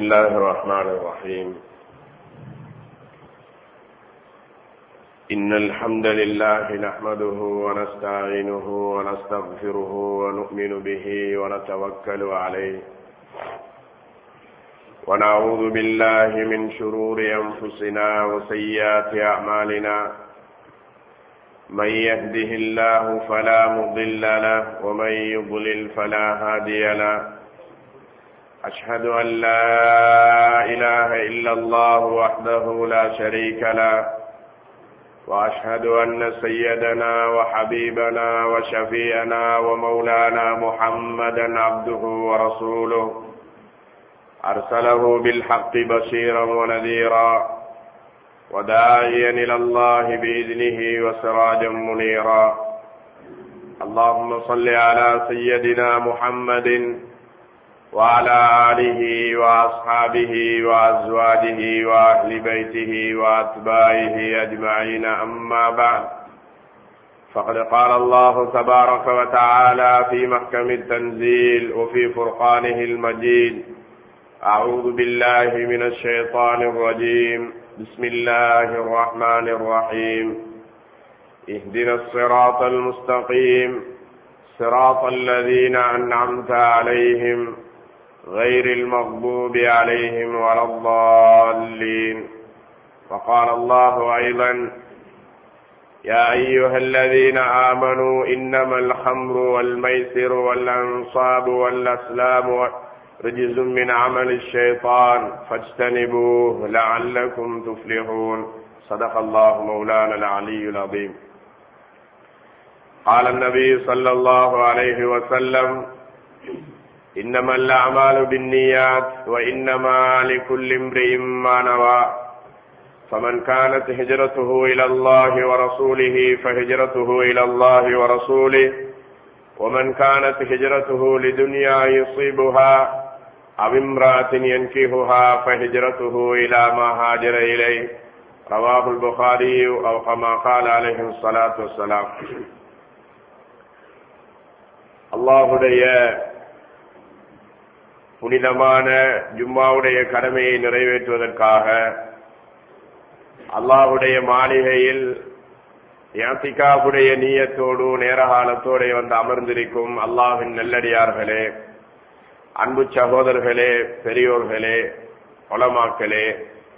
الله الرحمن الرحيم إن الحمد لله نحمده ونستعينه ونستغفره ونؤمن به ونتوكل عليه ونعوذ بالله من شرور أنفسنا وسيئات أعمالنا من يهده الله فلا مضل له ومن يضلل فلا هادي له أشهد أن لا إله إلا الله وحده لا شريك له وأشهد أن سيدنا وحبيبنا وشفيئنا ومولانا محمدا عبده ورسوله أرسله بالحق بشيرا ونذيرا وداعيا إلى الله بإذنه وسراجا منيرا اللهم صل على سيدنا محمد وعلى آله وأصحابه وأزواجه وأهل بيته وأتباعه أجمعين أما بعد فقد قال الله تبارك وتعالى في محكم التنزيل وفي فرقانه المجيد أعوذ بالله من الشيطان الرجيم بسم الله الرحمن الرحيم اهدنا الصراط المستقيم صراط الذين أنعمت عليهم غير المغضوب عليهم ولا الضالين وقال الله أيضا يا أيها الذين آمنوا إنما الخمر والميسر والأنصاب والأسلام رجز من عمل الشيطان فاجتنبوه لعلكم تفلحون صدق الله مولانا العلي العظيم قال النبي صلى الله عليه وسلم إنما الأعمال بالنيات وإنما لكل امرئ ما نوى فمن كانت هجرته إلى الله ورسوله فهجرته إلى الله ورسوله ومن كانت هجرته لدنيا يصيبها أو امرأة ينكهها فهجرته إلى ما هاجر إليه رواه البخاري أو كما قال عليه الصلاة والسلام அல்லாஹுடைய புனிதமான ஜும்மாவுடைய கடமையை நிறைவேற்றுவதற்காக அல்லாஹுடைய மாளிகையில் யாத்திகாவுடைய நீயத்தோடு நேரகாலத்தோடு வந்து அமர்ந்திருக்கும் அல்லாஹின் நெல்லடியார்களே அன்பு சகோதரர்களே பெரியோர்களே கொலமாக்களே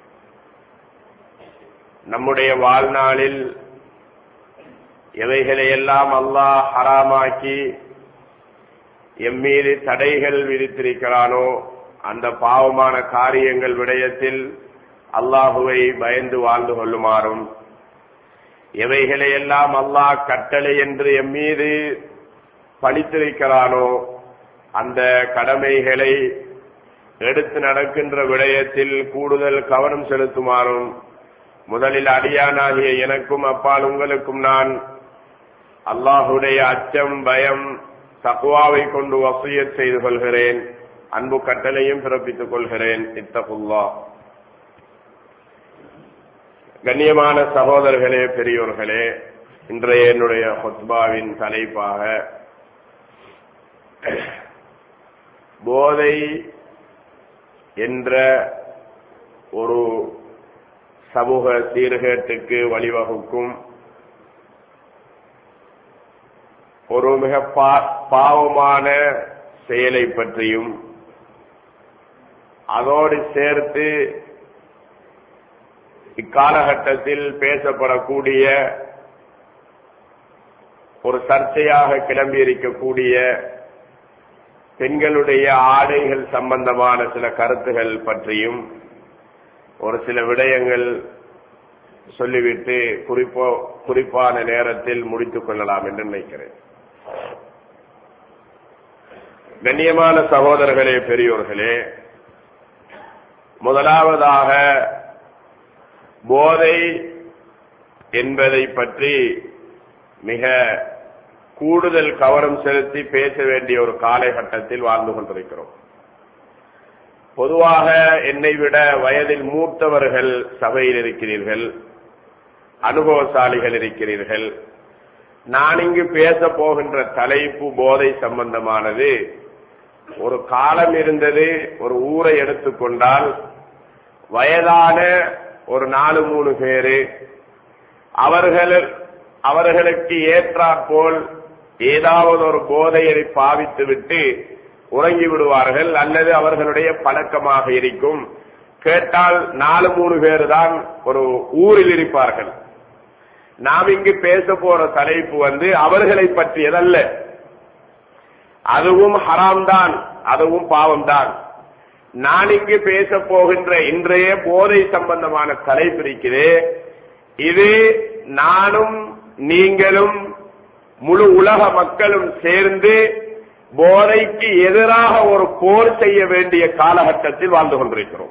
நம்முடைய வாழ்நாளில் எவைகளையெல்லாம் அல்லாஹ் ஹராமாக்கி எம்மீது தடைகள் விதித்திருக்கிறானோ அந்த பாவமான காரியங்கள் விடயத்தில் அல்லாஹுவை பயந்து வாழ்ந்து கொள்ளுமாறும் எவைகளையெல்லாம் அல்லாஹ் கட்டளை என்று எம்மீது பணித்திருக்கிறானோ அந்த கடமைகளை எடுத்து நடக்கின்ற விடயத்தில் கூடுதல் கவனம் செலுத்துமாறும் முதலில் அடியானாகிய எனக்கும் அப்பால் உங்களுக்கும் நான் அல்லாஹுடைய அச்சம் பயம் தக்குவாவை கொண்டு வசியத் செய்து கொள்கிறேன் அன்பு கட்டளையும் பிறப்பித்துக் கொள்கிறேன் இத்தகுல்லா கண்ணியமான சகோதரர்களே பெரியோர்களே இன்றைய என்னுடைய ஹொத்பாவின் தலைப்பாக போதை என்ற ஒரு சமூக சீர்கேட்டுக்கு வழிவகுக்கும் ஒரு மிக பாவமான செயலை பற்றியும் அதோடு சேர்த்து இக்காலகட்டத்தில் பேசப்படக்கூடிய ஒரு சர்ச்சையாக கிளம்பி இருக்கக்கூடிய பெண்களுடைய ஆடைகள் சம்பந்தமான சில கருத்துகள் பற்றியும் ஒரு சில விடயங்கள் சொல்லிவிட்டு குறிப்போ குறிப்பான நேரத்தில் முடித்துக் கொள்ளலாம் என்று நினைக்கிறேன் கண்ணியமான சகோதரர்களே பெரியோர்களே முதலாவதாக போதை என்பதை பற்றி மிக கூடுதல் கவனம் செலுத்தி பேச வேண்டிய ஒரு காலகட்டத்தில் வாழ்ந்து கொண்டிருக்கிறோம் பொதுவாக என்னை விட வயதில் மூத்தவர்கள் சபையில் இருக்கிறீர்கள் அனுபவசாலிகள் இருக்கிறீர்கள் நான் இங்கு பேச போகின்ற தலைப்பு போதை சம்பந்தமானது ஒரு காலம் இருந்தது ஒரு ஊரை எடுத்துக்கொண்டால் வயதான ஒரு நாலு மூணு பேரு அவர்கள் அவர்களுக்கு ஏற்றாற்போல் ஏதாவது ஒரு போதையை பாவித்து விட்டு உறங்கி விடுவார்கள் அல்லது அவர்களுடைய பழக்கமாக இருக்கும் கேட்டால் நாலு மூணு பேர் தான் ஒரு ஊரில் இருப்பார்கள் நாம் இங்கு பேச போற தலைப்பு வந்து அவர்களை பற்றியதல்ல அதுவும் ஹராம் தான் அதுவும் பாவம் தான் நான் இங்கு பேச போகின்ற இன்றைய போதை சம்பந்தமான தலைப்பு இருக்கிறே இது நானும் நீங்களும் முழு உலக மக்களும் சேர்ந்து போதைக்கு எதிராக ஒரு போர் செய்ய வேண்டிய காலகட்டத்தில் வாழ்ந்து கொண்டிருக்கிறோம்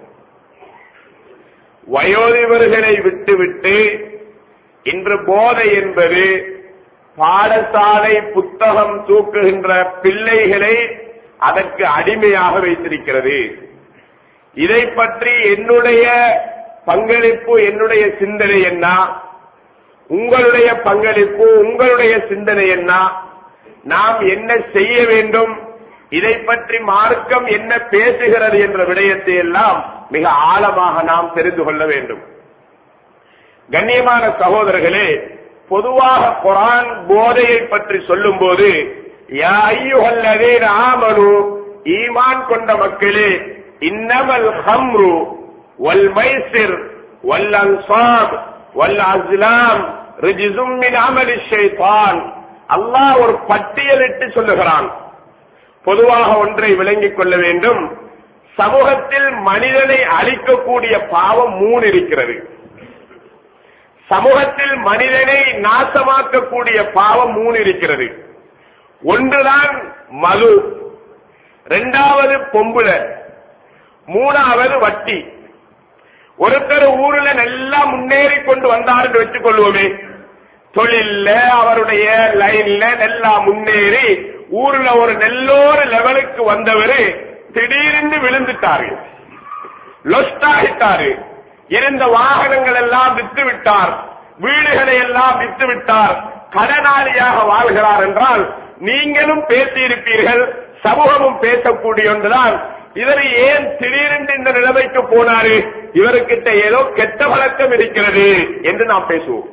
வயோதிபர்களை விட்டுவிட்டு இன்று போதை என்பது பாடசாலை புத்தகம் தூக்குகின்ற பிள்ளைகளை அதற்கு அடிமையாக வைத்திருக்கிறது இதை பற்றி என்னுடைய பங்களிப்பு என்னுடைய சிந்தனை என்ன உங்களுடைய பங்களிப்பு உங்களுடைய சிந்தனை என்ன நாம் என்ன செய்ய வேண்டும் இதை பற்றி மார்க்கம் என்ன பேசுகிறது என்ற விடயத்தை எல்லாம் மிக ஆழமாக நாம் தெரிந்து கொள்ள வேண்டும் கண்ணியமான சகோதரர்களே பொதுவாக குரான் போதையை பற்றி சொல்லும் போது ஆமனு ஈமான் கொண்ட மக்களே இன்னமல் ஹம்ரு வல் மைசிர் வல் அன்சாப் வல் அஸ்லாம் ரிஜிசும் மின் அமலி ஷைத்தான் அல்லாஹ் ஒரு பட்டியலிட்டு சொல்லுகிறான் பொதுவாக ஒன்றை விளங்கிக் கொள்ள வேண்டும் சமூகத்தில் மனிதனை அழிக்கக்கூடிய பாவம் மூணு இருக்கிறது சமூகத்தில் மனிதனை நாசமாக்கக்கூடிய பாவம் மூணு இருக்கிறது ஒன்றுதான் மது இரண்டாவது பொம்புல மூணாவது வட்டி ஒருத்தர் ஊர்ல நல்லா முன்னேறி கொண்டு வந்தார் என்று வச்சுக் கொள்வோமே தொழில்ல அவருடைய லைன்ல நல்லா முன்னேறி ஊர்ல ஒரு நெல்லோரு லெவலுக்கு வந்தவர் திடீர்னு விழுந்துட்டாரு லொஸ்டாகிட்டாரு இருந்த வாகனங்கள் எல்லாம் வித்து விட்டார் வீடுகளை எல்லாம் வித்து விட்டார் கடனாளியாக வாழ்கிறார் என்றால் நீங்களும் பேசியிருப்பீர்கள் சமூகமும் பேசக்கூடிய ஒன்றுதான் இவர் ஏன் திடீரென்று இந்த நிலைமைக்கு போனாரு இவருக்கிட்ட ஏதோ கெட்ட வழக்கம் இருக்கிறது என்று நாம் பேசுவோம்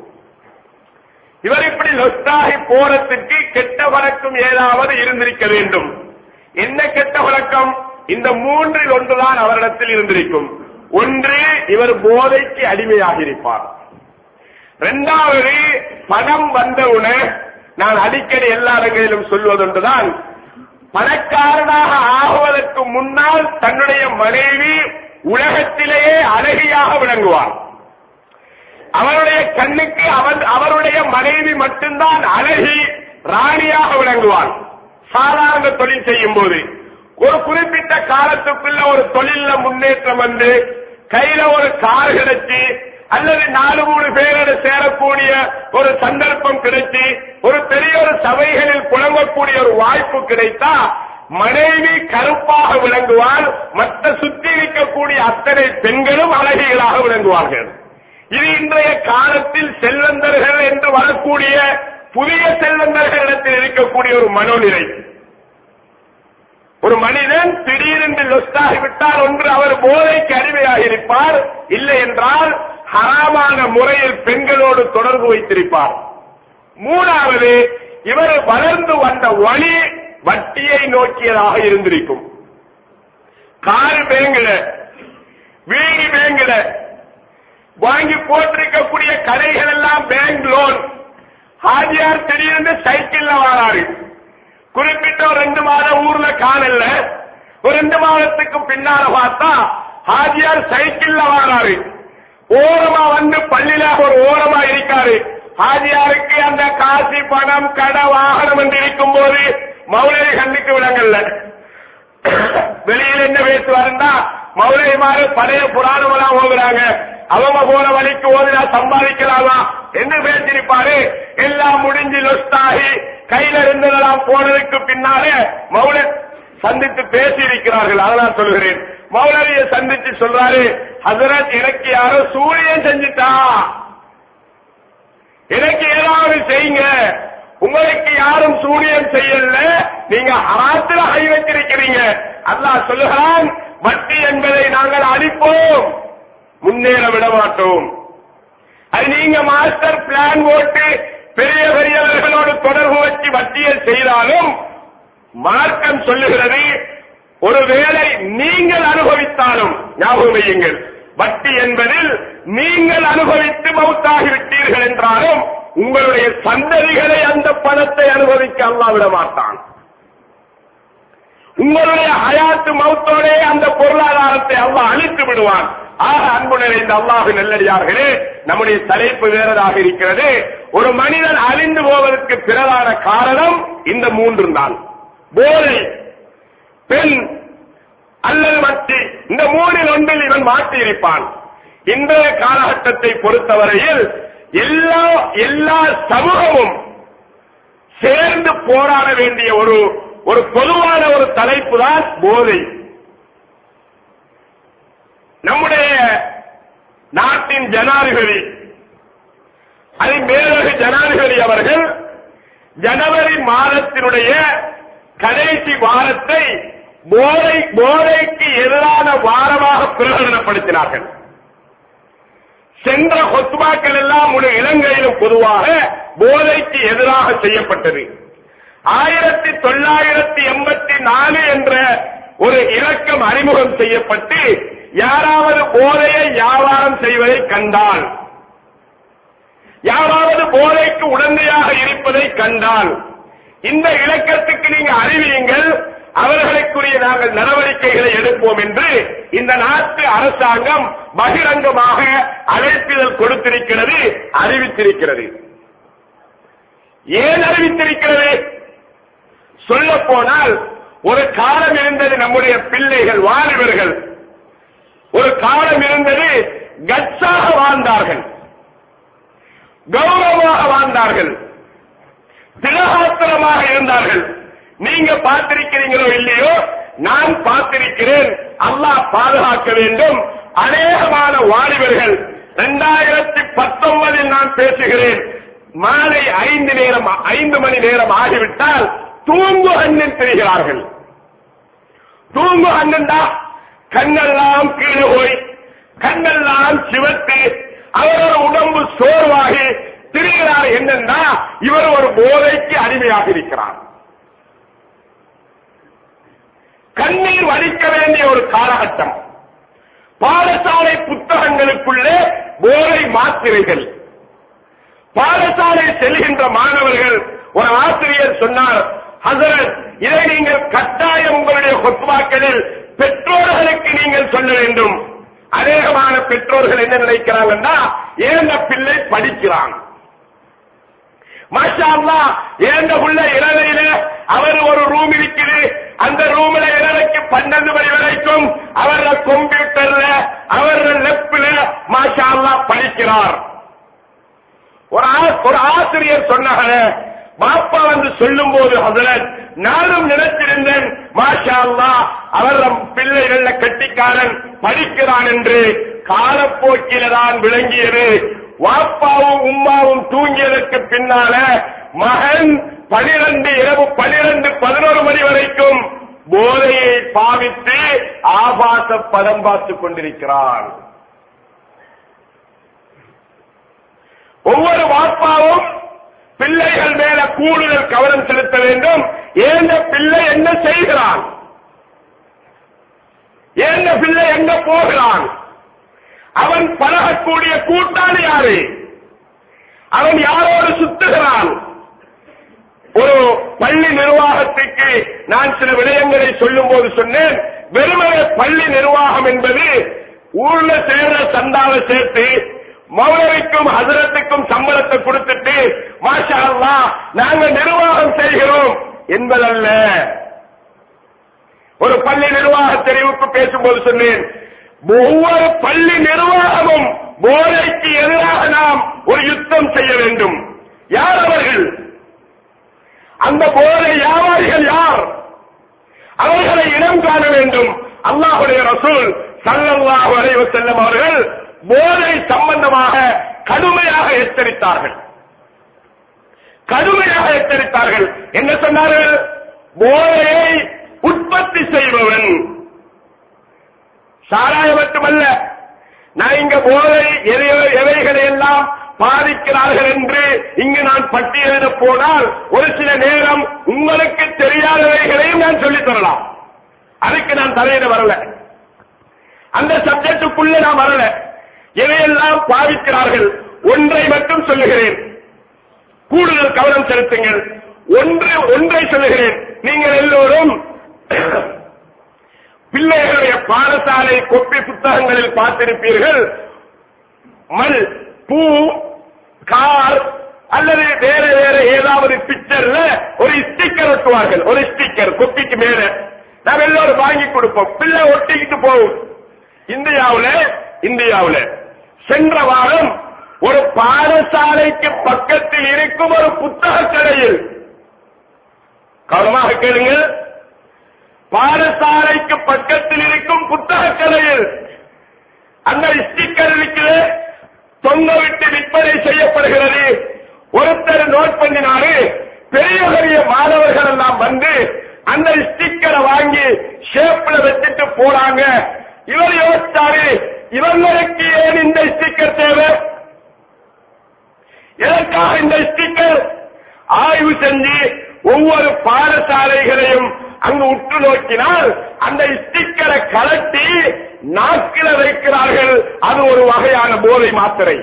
இவர் இப்படி லொஸ்டாகி போறதுக்கு கெட்ட வழக்கம் ஏதாவது இருந்திருக்க வேண்டும் என்ன கெட்ட வழக்கம் இந்த மூன்றில் ஒன்றுதான் அவரிடத்தில் இருந்திருக்கும் ஒன்று இவர் போதைக்கு அடிமையாக இருப்பார் இரண்டாவது பணம் வந்தவுடன் நான் அடிக்கடி எல்லா இடங்களிலும் சொல்வதொன்றுதான் பணக்காரனாக ஆகுவதற்கு முன்னால் தன்னுடைய மனைவி உலகத்திலேயே அழகியாக விளங்குவார் அவருடைய கண்ணுக்கு அவன் அவருடைய மனைவி மட்டும்தான் அழகி ராணியாக விளங்குவார் சாதாரண தொழில் செய்யும் போது ஒரு குறிப்பிட்ட காலத்துக்குள்ள ஒரு தொழில முன்னேற்றம் வந்து கையில ஒரு கார் கிடைச்சு அல்லது நாலு மூணு பேரோட சேரக்கூடிய ஒரு சந்தர்ப்பம் கிடைச்சு ஒரு பெரிய ஒரு சபைகளில் புலங்கக்கூடிய ஒரு வாய்ப்பு கிடைத்தா மனைவி கருப்பாக விளங்குவார் மற்ற சுத்தி இருக்கக்கூடிய அத்தனை பெண்களும் அழகிகளாக விளங்குவார்கள் இது இன்றைய காலத்தில் செல்வந்தர்கள் என்று வரக்கூடிய புதிய செல்வந்தர்களிடத்தில் இருக்கக்கூடிய ஒரு மனோநிலை ஒரு மனிதன் திடீரென்று லொஸ்டாகிவிட்டால் ஒன்று அவர் போதைக்கு அடிமையாக இருப்பார் இல்லை என்றால் ஹராமான முறையில் பெண்களோடு தொடர்பு வைத்திருப்பார் மூணாவது இவர் வளர்ந்து வந்த வழி வட்டியை நோக்கியதாக இருந்திருக்கும் கார் பேங்குல வீடு பேங்குல வாங்கி போட்டிருக்கக்கூடிய கடைகள் எல்லாம் பேங்க் லோன் ஹாஜியார் திடீர்னு சைக்கிள்ல வராரு குறிப்பிட்ட ஒரு ரெண்டு மாதம் ஊர்ல காணல ஒரு ரெண்டு மாதத்துக்கு பின்னால பார்த்தா ஹாஜியார் சைக்கிள்ல வராரு ஓரமா வந்து பள்ளியில ஒரு ஓரமா இருக்காரு ஹாஜியாருக்கு அந்த காசி பணம் கடை வாகனம் என்று இருக்கும் போது மௌலவி கண்ணுக்கு விளங்கல்ல வெளியில என்ன பேசுவாருன்னா மௌலவிமாரு பழைய புராணம் எல்லாம் ஓகுறாங்க அவங்க போன வழிக்கு ஓதினா சம்பாதிக்கலாமா என்று பேசியிருப்பாரு எல்லாம் முடிஞ்சு லொஸ்டாகி கையில இருந்ததெல்லாம் போனதுக்கு பின்னாலே மௌல சந்தித்து பேசி இருக்கிறார்கள் அதனால் சொல்கிறேன் மௌலவியை சந்திச்சு சொல்றாரு ஹசரத் எனக்கு யாரோ சூரியன் செஞ்சுட்டா எனக்கு ஏதாவது செய்யுங்க உங்களுக்கு யாரும் சூனியம் செய்யல நீங்க ஹராத்துல கை வச்சிருக்கிறீங்க அல்லாஹ் சொல்லுகிறான் வட்டி என்பதை நாங்கள் அழிப்போம் முன்னேற விட மாட்டோம் அது நீங்க மாஸ்டர் பிளான் போட்டு பெரிய பெரியவர்களோடு தொடர்பு வச்சு வட்டியல் செய்தாலும் மார்க்கம் சொல்லுகிறது ஒருவேளை நீங்கள் அனுபவித்தாலும் ஞாபகம் வையுங்கள் வட்டி என்பதில் நீங்கள் அனுபவித்து மவுத்தாகிவிட்டீர்கள் என்றாலும் உங்களுடைய சந்ததிகளை அந்த பணத்தை அனுபவிக்க அல்லாஹ் விட மாட்டான் உங்களுடைய ஹயாத்து மௌத்தோடே அந்த பொருளாதாரத்தை அல்லாஹ் அழித்து விடுவான் ஆக அன்பு நிறைந்த அல்லாஹு நல்லடியார்களே நம்முடைய தலைப்பு வேறதாக இருக்கிறது ஒரு மனிதன் அழிந்து போவதற்கு பிறதான காரணம் இந்த மூன்று தான் போதை பெண் அல்லது மத்தி இந்த மூணில் ஒன்றில் இவன் மாட்டி இருப்பான் இன்றைய காலகட்டத்தை பொறுத்தவரையில் எல்லா எல்லா சமூகமும் சேர்ந்து போராட வேண்டிய ஒரு ஒரு பொதுவான ஒரு தலைப்பு தான் போதை நம்முடைய நாட்டின் ஜனாதிபதி அது மேலகு ஜனாதிபதி அவர்கள் ஜனவரி மாதத்தினுடைய கடைசி வாரத்தை போதை போதைக்கு எதிரான வாரமாக பிரகடனப்படுத்தினார்கள் சென்ற கொத்துபாக்கள் எல்லாம் முழு இலங்கையிலும் பொதுவாக போதைக்கு எதிராக செய்யப்பட்டது ஆயிரத்தி தொள்ளாயிரத்தி எண்பத்தி நாலு என்ற ஒரு இலக்கம் அறிமுகம் செய்யப்பட்டு யாராவது போதையை வியாபாரம் செய்வதை கண்டால் யாராவது போதைக்கு உடந்தையாக இருப்பதை கண்டால் இந்த இலக்கத்துக்கு நீங்க அறிவியுங்கள் அவர்களுக்குரிய நாங்கள் நடவடிக்கைகளை எடுப்போம் என்று இந்த நாட்டு அரசாங்கம் பகிரங்கமாக அழைப்பிதழ் கொடுத்திருக்கிறது அறிவித்திருக்கிறது ஏன் அறிவித்திருக்கிறது சொல்ல போனால் ஒரு காலம் இருந்தது நம்முடைய பிள்ளைகள் வாலிபர்கள் ஒரு காலம் இருந்தது கட்சாக வாழ்ந்தார்கள் கௌரவமாக வாழ்ந்தார்கள் திலகாத்திரமாக இருந்தார்கள் நீங்க பார்த்திருக்கிறீங்களோ இல்லையோ நான் பார்த்திருக்கிறேன் அல்லாஹ் பாதுகாக்க வேண்டும் அநேகமான வாலிபர்கள் இரண்டாயிரத்தி பத்தொன்பதில் நான் பேசுகிறேன் மாலை ஐந்து நேரம் ஐந்து மணி நேரம் ஆகிவிட்டால் தூங்கு அண்ணன் தெரிகிறார்கள் தூங்கு அண்ணன்டா கண்ணெல்லாம் கீழே போய் கண்ணெல்லாம் சிவத்து அவரோட உடம்பு சோர்வாகி திரிகிறார் என்னன்னா இவர் ஒரு போதைக்கு அடிமையாக இருக்கிறார் கண்ணீர் வலிக்க வேண்டிய ஒரு காலகட்டம் பாடசாலை புத்தகங்களுக்குள்ளே போதை மாத்திரைகள் பாடசாலை செல்கின்ற மாணவர்கள் ஒரு ஆசிரியர் சொன்னார் ஹசரத் இதை நீங்கள் கட்டாயம் உங்களுடைய கொத்துவாக்களில் பெற்றோர்களுக்கு நீங்கள் சொல்ல வேண்டும் அநேகமான பெற்றோர்கள் என்ன நினைக்கிறாங்கன்னா ஏந்த பிள்ளை படிக்கிறான் மாஷா அல்லாஹ் ஏந்த உள்ள இளவையில அவர் ஒரு ரூம் இருக்குது அந்த ரூம்ல இளவைக்கு பன்னெண்டு மணி வரைக்கும் அவர கம்ப்யூட்டர்ல அவர லெப்ட்ல மாஷா அல்லாஹ் படிக்கிறார் ஒரு ஆ- ஒரு ஆசிரியர் சொன்னாங்க பாப்பா வந்து சொல்லும் போது ஹசரத் நானும் நினைத்திருந்தேன் மாஷா அல்லாஹ் அவர் நம் பிள்ளைகள கட்டிக்காரன் படிக்கிறான் என்று காலப்போக்கில தான் விளங்கியது வாப்பாவும் உம்மாவும் தூங்கியதற்கு பின்னால மகன் பனிரெண்டு இரவு பனிரெண்டு பதினோரு மணி வரைக்கும் போதையை பாவித்து ஆபாச பதம் பார்த்துக் கொண்டிருக்கிறான் ஒவ்வொரு வாப்பாவும் பிள்ளைகள் மேல கூடுதல் கவனம் செலுத்த வேண்டும் ஏந்த பிள்ளை என்ன செய்கிறான் ஏந்த பிள்ளை எங்க போகிறான் அவன் பழகக்கூடிய கூட்டாளி யாரு அவன் யாரோடு சுத்துகிறான் ஒரு பள்ளி நிர்வாகத்துக்கு நான் சில விடயங்களை சொல்லும் போது சொன்னேன் வெறுமனே பள்ளி நிர்வாகம் என்பது ஊர்ல சேர்ற சந்தாவை சேர்த்து மௌலவிக்கும் ஹசரத்துக்கும் சம்பளத்தை கொடுத்துட்டு மாஷா அல்லாஹ் நாங்க நிர்வாகம் செய்கிறோம் என்பதல்ல ஒரு பள்ளி நிர்வாக தெரிவுக்கு பேசும்போது சொன்னேன் ஒவ்வொரு பள்ளி நிர்வாகமும் போதைக்கு எதிராக நாம் ஒரு யுத்தம் செய்ய வேண்டும் யார் அவர்கள் அந்த போதை வியாபாரிகள் யார் அவர்களை இனம் காண வேண்டும் அல்லாஹுடைய ரசூல் ஸல்லல்லாஹு அலைஹி வஸல்லம் அவர்கள் போதை சம்பந்தமாக கடுமையாக எச்சரித்தார்கள் கடுமையாக எச்சரித்தார்கள் என்ன சொன்னார்கள் போதையை உற்பத்தி செய்பவன் சாராயம் மட்டுமல்ல நான் இங்க போதை எதை- எவைகளை எல்லாம் பாதிக்கிறார்கள் என்று இங்கு நான் பட்டியலிட போனால் ஒரு சில நேரம் உங்களுக்கு தெரியாதவைகளையும் நான் சொல்லித் தரலாம் அதுக்கு நான் தலையிட வரல அந்த சப்ஜெக்டுக்குள்ள நான் வரல எதையெல்லாம் பாதிக்கிறார்கள் ஒன்றை மட்டும் சொல்லுகிறேன் கூடுதல் கவனம் செலுத்துங்கள் ஒன்று ஒன்றை சொல்லுகிறேன் நீங்கள் எல்லோரும் பிள்ளைகளுடைய பாடசாலை கொப்பி புத்தகங்களில் பார்த்திருப்பீர்கள் மல் பூ கார் அல்லது வேற வேற ஏதாவது பிக்சர்ல ஒரு ஸ்டிக்கர் ஒட்டுவார்கள் ஒரு ஸ்டிக்கர் கொப்பிக்கு மேல நாம் எல்லோரும் வாங்கி கொடுப்போம் பிள்ளை ஒட்டிக்கிட்டு போகும் இந்தியாவுல இந்தியாவுல சென்ற வாரம் ஒரு பாடசாலைக்கு பக்கத்தில் இருக்கும் ஒரு புத்தக கடையில் கவனமாக கேளுங்கள் பாடசாலைக்கு பக்கத்தில் இருக்கும் புத்தக கடையில் அந்த ஸ்டிக்கர் இருக்குது தொங்க விட்டு விற்பனை செய்யப்படுகிறது ஒருத்தர் நோட் பண்ணினாரு பெரிய பெரிய மாணவர்கள் எல்லாம் வந்து அந்த ஸ்டிக்கரை வாங்கி ஷேப்ல வச்சுட்டு போறாங்க இவர் யோசிச்சாரு இவங்களுக்கு ஏன் இந்த ஸ்டிக்கர் தேவை எதற்காக இந்த ஸ்டிக்கர் ஆய்வு செஞ்சு ஒவ்வொரு பாடசாலைகளையும் அங்கு உற்று நோக்கினால் அந்த ஸ்டிக்கரை கலட்டி நாக்கில வைக்கிறார்கள் அது ஒரு வகையான போதை மாத்திரை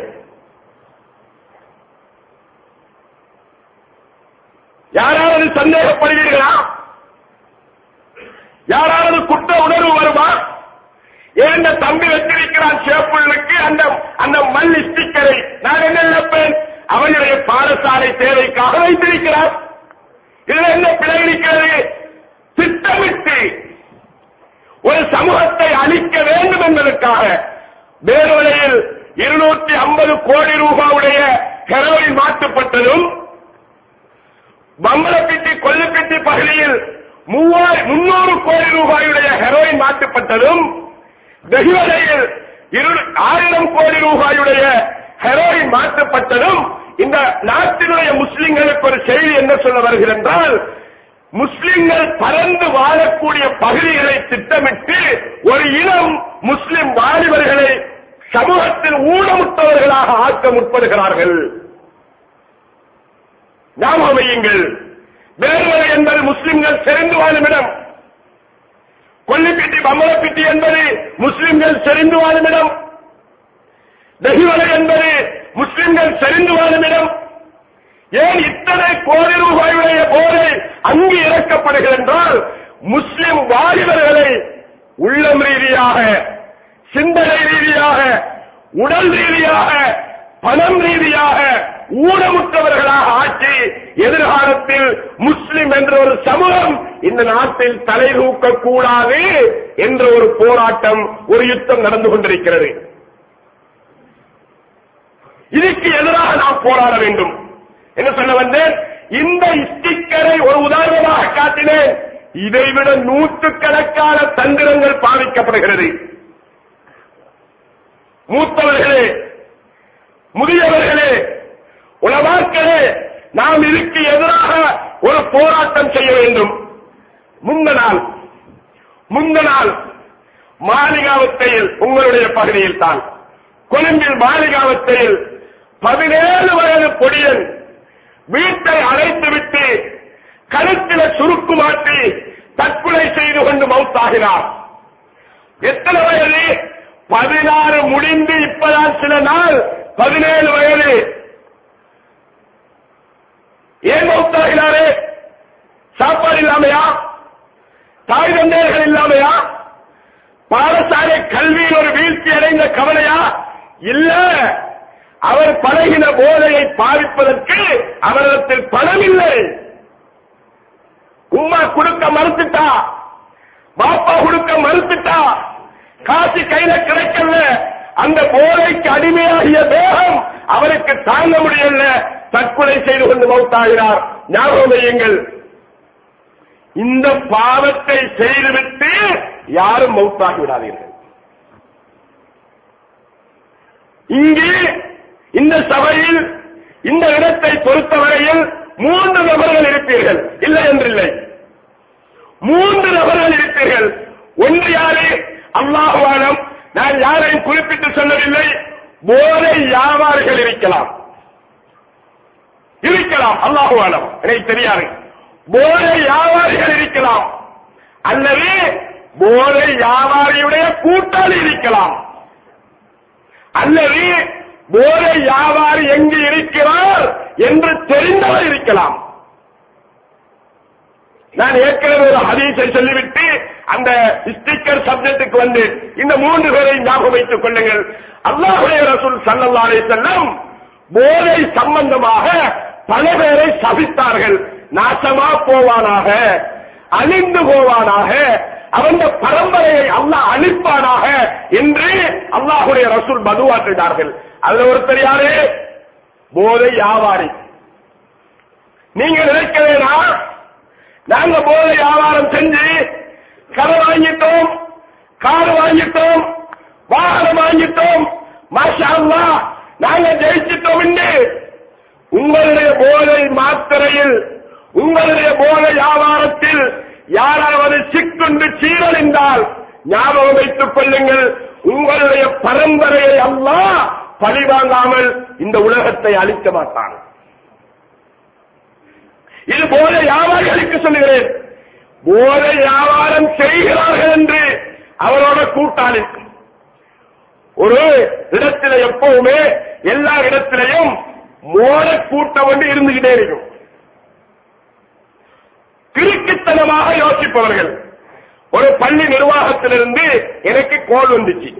யாராவது சந்தேகப்படுவீர்களா யாராவது குற்ற உணர்வு வருமா ஏன் இந்த தம்பி வச்சிருக்கிறான் சேப்புள்ளுக்கு அந்த அந்த மல் ஸ்டிக்கரை நான் என்ன நினைப்பேன் அவனுடைய பாடசாலை தேவைக்காக வைத்திருக்கிறார் இதுல என்ன பிழை இருக்கிறது திட்டமிட்டு ஒரு சமூகத்தை அழிக்க வேண்டும் என்பதற்காக வேறுவலையில் இருநூற்றி ஐம்பது கோடி ரூபாவுடைய ஹெரோயின் மாற்றப்பட்டதும் பம்பலப்பிட்டி கொல்லுப்பிட்டி பகுதியில் மூவாயிரம் முன்னூறு கோடி ரூபாயுடைய ஹெரோயின் மாற்றப்பட்டதும் வெகுவலையில் இரு- ஆயிரம் கோடி ரூபாயுடைய ஹெரோயின் மாற்றப்பட்டதும் இந்த நாட்டினுடைய முஸ்லிம்களுக்கு ஒரு செய்தி என்ன சொல்ல வருகிறது என்றால் முஸ்லிம்கள் பறந்து வாழக்கூடிய பகுதிகளை திட்டமிட்டு ஒரு இனம் முஸ்லிம் வாலிபர்களை சமூகத்தில் ஊனமுற்றவர்களாக ஆக்க முற்படுகிறார்கள் ஞாபகம் வையுங்கள் வேறுவரை என்பது முஸ்லிம்கள் செறிந்து வாழும் இடம் கொல்லிப்பிட்டி பம்பலப்பிட்டி என்பது முஸ்லிம்கள் செறிந்து வாழும் இடம் தெஹிவலை என்பது முஸ்லிம்கள் செறிந்து வாழும் இடம் ஏன் இத்தனை கோடி ரூபாயுடைய போதை அங்கு இறக்கப்படுகிறது என்றால் முஸ்லிம் வாலிபர்களை உள்ளம் ரீதியாக சிந்தனை ரீதியாக உடல் ரீதியாக பணம் ரீதியாக ஊனமுற்றவர்களாக ஆக்கி எதிர்காலத்தில் முஸ்லிம் என்ற ஒரு சமூகம் இந்த நாட்டில் தலை தூக்க கூடாது என்ற ஒரு போராட்டம் ஒரு யுத்தம் நடந்து கொண்டிருக்கிறது இதுக்கு எதிராக நாம் போராட வேண்டும் என்ன சொல்ல வந்தேன் இந்த ஸ்டிக்கரை ஒரு உதாரணமாக காட்டினேன் இதைவிட நூற்றுக்கணக்கான தந்திரங்கள் பாவிக்கப்படுகிறது மூத்தவர்களே முதியவர்களே உலமாக்களே நாம் இதுக்கு எதிராக ஒரு போராட்டம் செய்ய வேண்டும் முந்த நாள் முந்த நாள் மாளிகாவத்தையில் உங்களுடைய பகுதியில் தான் கொழும்பில் மாளிகாவத்தையில் பதினேழு வயது பொடியன் வீட்டை அழைத்துவிட்டு கழுத்தில சுருக்கு மாட்டி தற்கொலை செய்து கொண்டு மவுத்தாகினார் எத்தனை வயது பதினாறு முடிந்து இப்பதான் சில நாள் பதினேழு வயது ஏன் மவுத்தாகினாரே சாப்பாடு இல்லாமையா தாய் தந்தையர்கள் இல்லாமையா பாடசாலை கல்வியில் ஒரு வீழ்ச்சி அடைந்த கவலையா இல்ல அவர் பழகின போதையை பாதிப்பதற்கு அவரிடத்தில் பணம் இல்லை உம்மா கொடுக்க மறுத்துட்டா பாப்பா கொடுக்க மறுத்துட்டா காசு கையில கிடைக்கல அந்த போதைக்கு அடிமையாகிய தேகம் அவருக்கு தாங்க முடியல தற்கொலை செய்து கொண்டு மௌத்தாகிறார் ஞாபகம் வையுங்கள் இந்த பாவத்தை செய்துவிட்டு யாரும் மௌத்தாகி விடாதீர்கள் இங்கே இந்த சபையில் இந்த இடத்தை பொறுத்தவரையில் மூன்று நபர்கள் இருப்பீர்கள் இல்லை என்றில்லை மூன்று நபர்கள் இருக்கிறீர்கள் ஒன்று யாரு அல்லாஹுவானம் நான் யாரையும் குறிப்பிட்டு சொல்லவில்லை போதை வியாபாரிகள் இருக்கலாம் இருக்கலாம் அல்லாஹுவானம் எனக்கு தெரியாது போதை வியாபாரிகள் இருக்கலாம் அல்லது போதை வியாபாரியுடைய கூட்டாளி இருக்கலாம் அல்லது போதை வியாபாரி எங்கு இருக்கிறார் என்று தெரிந்தவர் இருக்கலாம் நான் ஏற்கனவே ஒரு ஹதீஸை சொல்லிவிட்டு அந்த ஸ்டிக்கர் சப்ஜெக்டுக்கு வந்து இந்த மூன்று பேரை ஞாபகம் வைத்துக் கொள்ளுங்கள் அல்லாஹுடைய ரசூல் சல்லல்லாஹு அலைஹி வஸல்லம் போதை சம்பந்தமாக பல பேரை சபித்தார்கள் நாசமா போவானாக அழிந்து போவானாக அவன் பரம்பரையை அல்லாஹ் அழிப்பானாக என்று அல்லாஹுடைய ரசூல் மதுவாற்றினார்கள் அதுல ஒருத்தர் யாரு போதை வியாபாரி நீங்க நினைக்க வேணாம் நாங்க போதை வியாபாரம் செஞ்சு கடை வாங்கிட்டோம் கார் வாங்கிட்டோம் வாகனம் வாங்கிட்டோம் மாஷா அல்லாஹ் நாங்க ஜெயிச்சிட்டோம் என்று உங்களுடைய போதை மாத்திரையில் உங்களுடைய போதை வியாபாரத்தில் யாராவது சிக்குண்டு சீரழிந்தால் ஞாபகம் வைத்துக் கொள்ளுங்கள் உங்களுடைய பரம்பரையை அல்லாஹ் பழிவாங்காமல் இந்த உலகத்தை அழிக்க மாட்டான் இது போதை வியாபாரிகளுக்கு சொல்லுகிறேன் போதை வியாபாரம் செய்கிறார்கள் என்று அவரோட கூட்டாளி ஒரு இடத்துல எப்பவுமே எல்லா இடத்திலையும் மோத கூட்டம் வந்து இருந்துகிட்டே இருக்கும் கிறுக்குத்தனமாக யோசிப்பவர்கள் ஒரு பள்ளி நிர்வாகத்திலிருந்து எனக்கு கோல் வந்துச்சு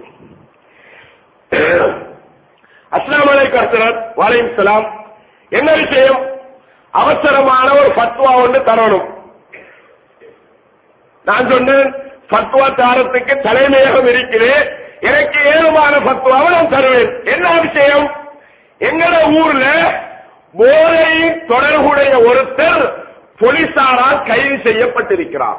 அஸ்லாம் வலைக்கம் ஹசரத் வலைக்கம் சலாம் என்ன விஷயம் அவசரமான ஒரு ஃபத்வா ஒன்று தரணும் நான் சொன்னேன் ஃபத்வா தாரத்துக்கு தலைமையகம் இருக்கிறேன் எனக்கு ஏழுமான ஃபத்வாவை நான் தருவேன் என்ன விஷயம் எங்கட ஊர்ல போதை தொடர்புடைய ஒருத்தர் போலீசாரால் கைது செய்யப்பட்டிருக்கிறார்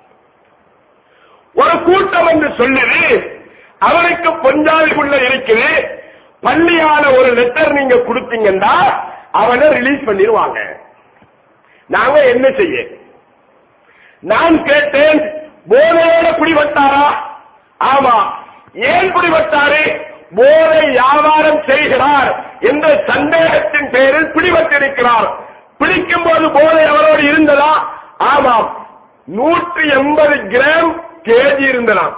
ஒரு கூட்டம் என்று சொல்லுது அவனுக்கு பொஞ்சாதிக்குள்ள இருக்குது பள்ளியான ஒரு லெட்டர் நீங்க கொடுத்தீங்கன்னா அவனை ரிலீஸ் பண்ணிடுவாங்க நாங்க என்ன செய்ய நான் கேட்டேன் போதையோட பிடிபட்டாரா ஆமா ஏன் பிடிபட்டாரு போதை வியாபாரம் செய்கிறார் என்ற சந்தேகத்தின் பேரில் பிடிபட்டிருக்கிறார் பிடிக்கும் போது போதை அவரோடு இருந்ததா ஆமாம் நூற்றி எண்பது கிராம் கேஜி இருந்ததாம்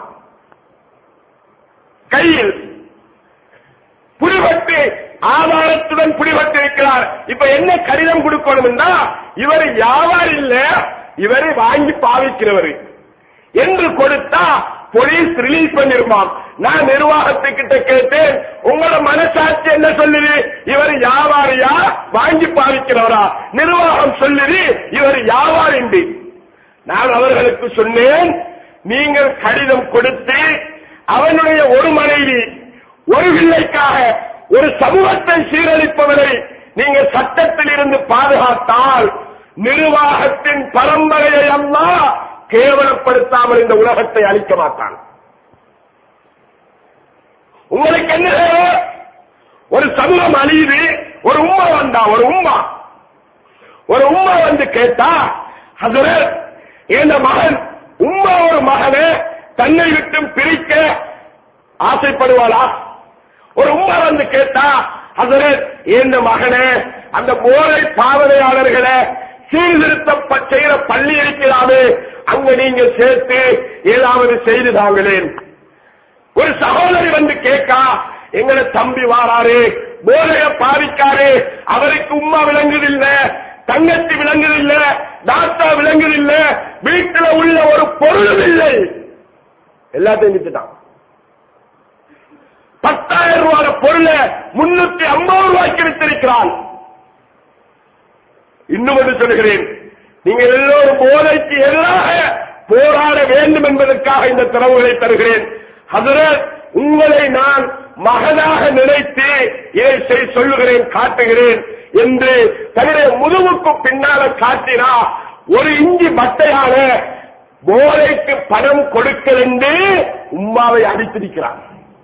கையில் பிடிபட்டு ஆதாரத்துடன் பிடிபட்டிருக்கிறார் இப்ப என்ன கடிதம் கொடுக்கணும்னா இவர் வியாபாரி இல்ல இவரை வாங்கி பாவிக்கிறவர் என்று கொடுத்தா போலீஸ் ரிலீஸ் பண்ணிருப்பான் நான் நிர்வாகத்துக்கிட்ட கேட்டேன் உங்களோட மனசாட்சி என்ன சொல்லுது இவர் வியாபாரியா வாங்கி பாவிக்கிறவரா நிர்வாகம் சொல்லுது இவர் வியாபாரி நான் அவர்களுக்கு சொன்னேன் நீங்கள் கடிதம் கொடுத்து அவனுடைய ஒரு மனைவி ஒரு பிள்ளைக்காக ஒரு சமூகத்தை சீரழிப்பவரை நீங்கள் சட்டத்தில் இருந்து பாதுகாத்தால் நிர்வாகத்தின் பரம்பரையை அல்ல கேவலப்படுத்தாமல் இந்த உலகத்தை அழிக்க மாட்டான் உங்களுக்கு என்ன தேவை? ஒரு சமூகம் அழியுது ஒரு உம்மா வந்தா ஒரு உம்மா ஒரு உம்மா வந்து கேட்டா ஹசரத் என் மகன் உம்மா ஒரு மகனை தன்னை விட்டு பிரிக்க ஆசைப்படுவாளா ஒரு உம்மா வந்து கேட்டா ஹசரத் என் மகனே அந்த போதை பாவனையாளர்களை சீர்திருத்த செய்கிற பள்ளி இருக்கிறாரு அங்க நீங்க சேர்த்து ஏதாவது செய்து தாங்களேன் ஒரு சகோதரி வந்து கேட்கா எங்கட தம்பி வாராரு போதைய பாதிக்காரு அவருக்கு உம்மா விளங்குதில்ல தங்கச்சி விளங்குதில்ல தாத்தா விளங்குதில்ல வீட்டுல உள்ள ஒரு பொருளும் இல்லை எல்லாத்தையும் வித்துட்டான் பத்தாயிரம் ரூபாய் பொருளை முன்னூத்தி ஐம்பது ரூபாய்க்கு வித்திருக்கிறான் இன்னும் ஒன்று சொல்கிறேன் நீங்கள் எல்லோரும் போதைக்கு எதிராக போராட வேண்டும் என்பதற்காக இந்த தரவுகளை தருகிறேன் ஹசரத் உங்களை நான் மகனாக நினைத்து இதை செய் சொல்லுகிறேன் காட்டுகிறேன் என்று தன்னுடைய முதுகுக்கு பின்னால காட்டினா ஒரு இஞ்சி பட்டையான போதைக்கு பணம் கொடுக்கல் என்று உம்மாவை அடித்திருக்கிறான்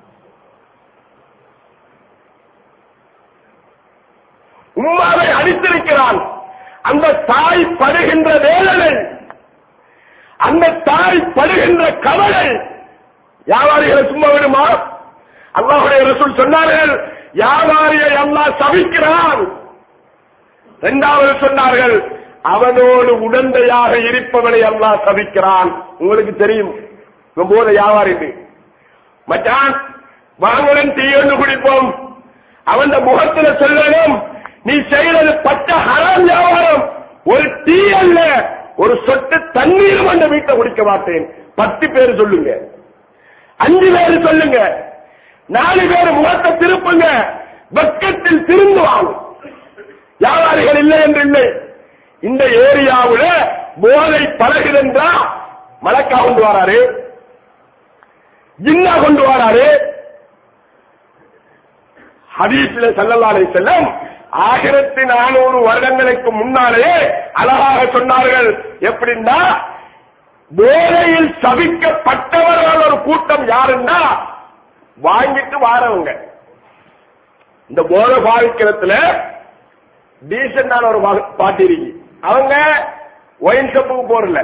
உம்மாவை அடித்திருக்கிறான் அந்த தாய் படுகின்ற வேதனை அந்த தாய் படுகின்ற கவலை வியாபாரிகளை சும்மா விடுமா அல்லாஹுடைய ரசூல் சொன்னார்கள் வியாபாரியை அல்லாஹ் சபிக்கிறான் இரண்டாவது சொன்னார்கள் அவனோடு உடந்தையாக இருப்பவனை அல்லாஹ் சபிக்கிறான் உங்களுக்கு தெரியும் இவன் போத வியாபாரி இது. மச்சான் வாங்கலன் தீயொன்று குடிப்போம் அவன் முகத்துல சொல்லணும் நீ செய்யறது பச்சை ஹராம் வியாபாரம் ஒரு டீ அல்ல ஒரு சொட்டு தண்ணீர் அந்த வீட்டை குடிக்க மாட்டேன் பத்து பேர் சொல்லுங்க அஞ்சு பேர் சொல்லுங்க நாலு பேர் முகத்தை திருப்புங்க வெக்கத்தில் திருந்துவாங்க வியாபாரிகள் இல்லை என்று இல்லை இந்த ஏரியாவுல போதை பழகுதென்றா மலக்கா கொண்டு வராரு ஜின்னா கொண்டு வராரு ஹதீஸ்ல செல்லலாரை செல்லம் ஆயிரத்தி நானூறு வருடங்களுக்கு முன்னாலேயே அழகாக சொன்னார்கள் எப்படின்னா போதையில் சபிக்கப்பட்டவர்கள் ஒரு கூட்டம் யாருன்னா வாங்கிட்டு வாரவங்க இந்த போதை பாவிக்கிறதுல டீசென்டான ஒரு வகை- பாட்டி இருக்கு அவங்க ஒயின் ஷாப்புக்கு போறல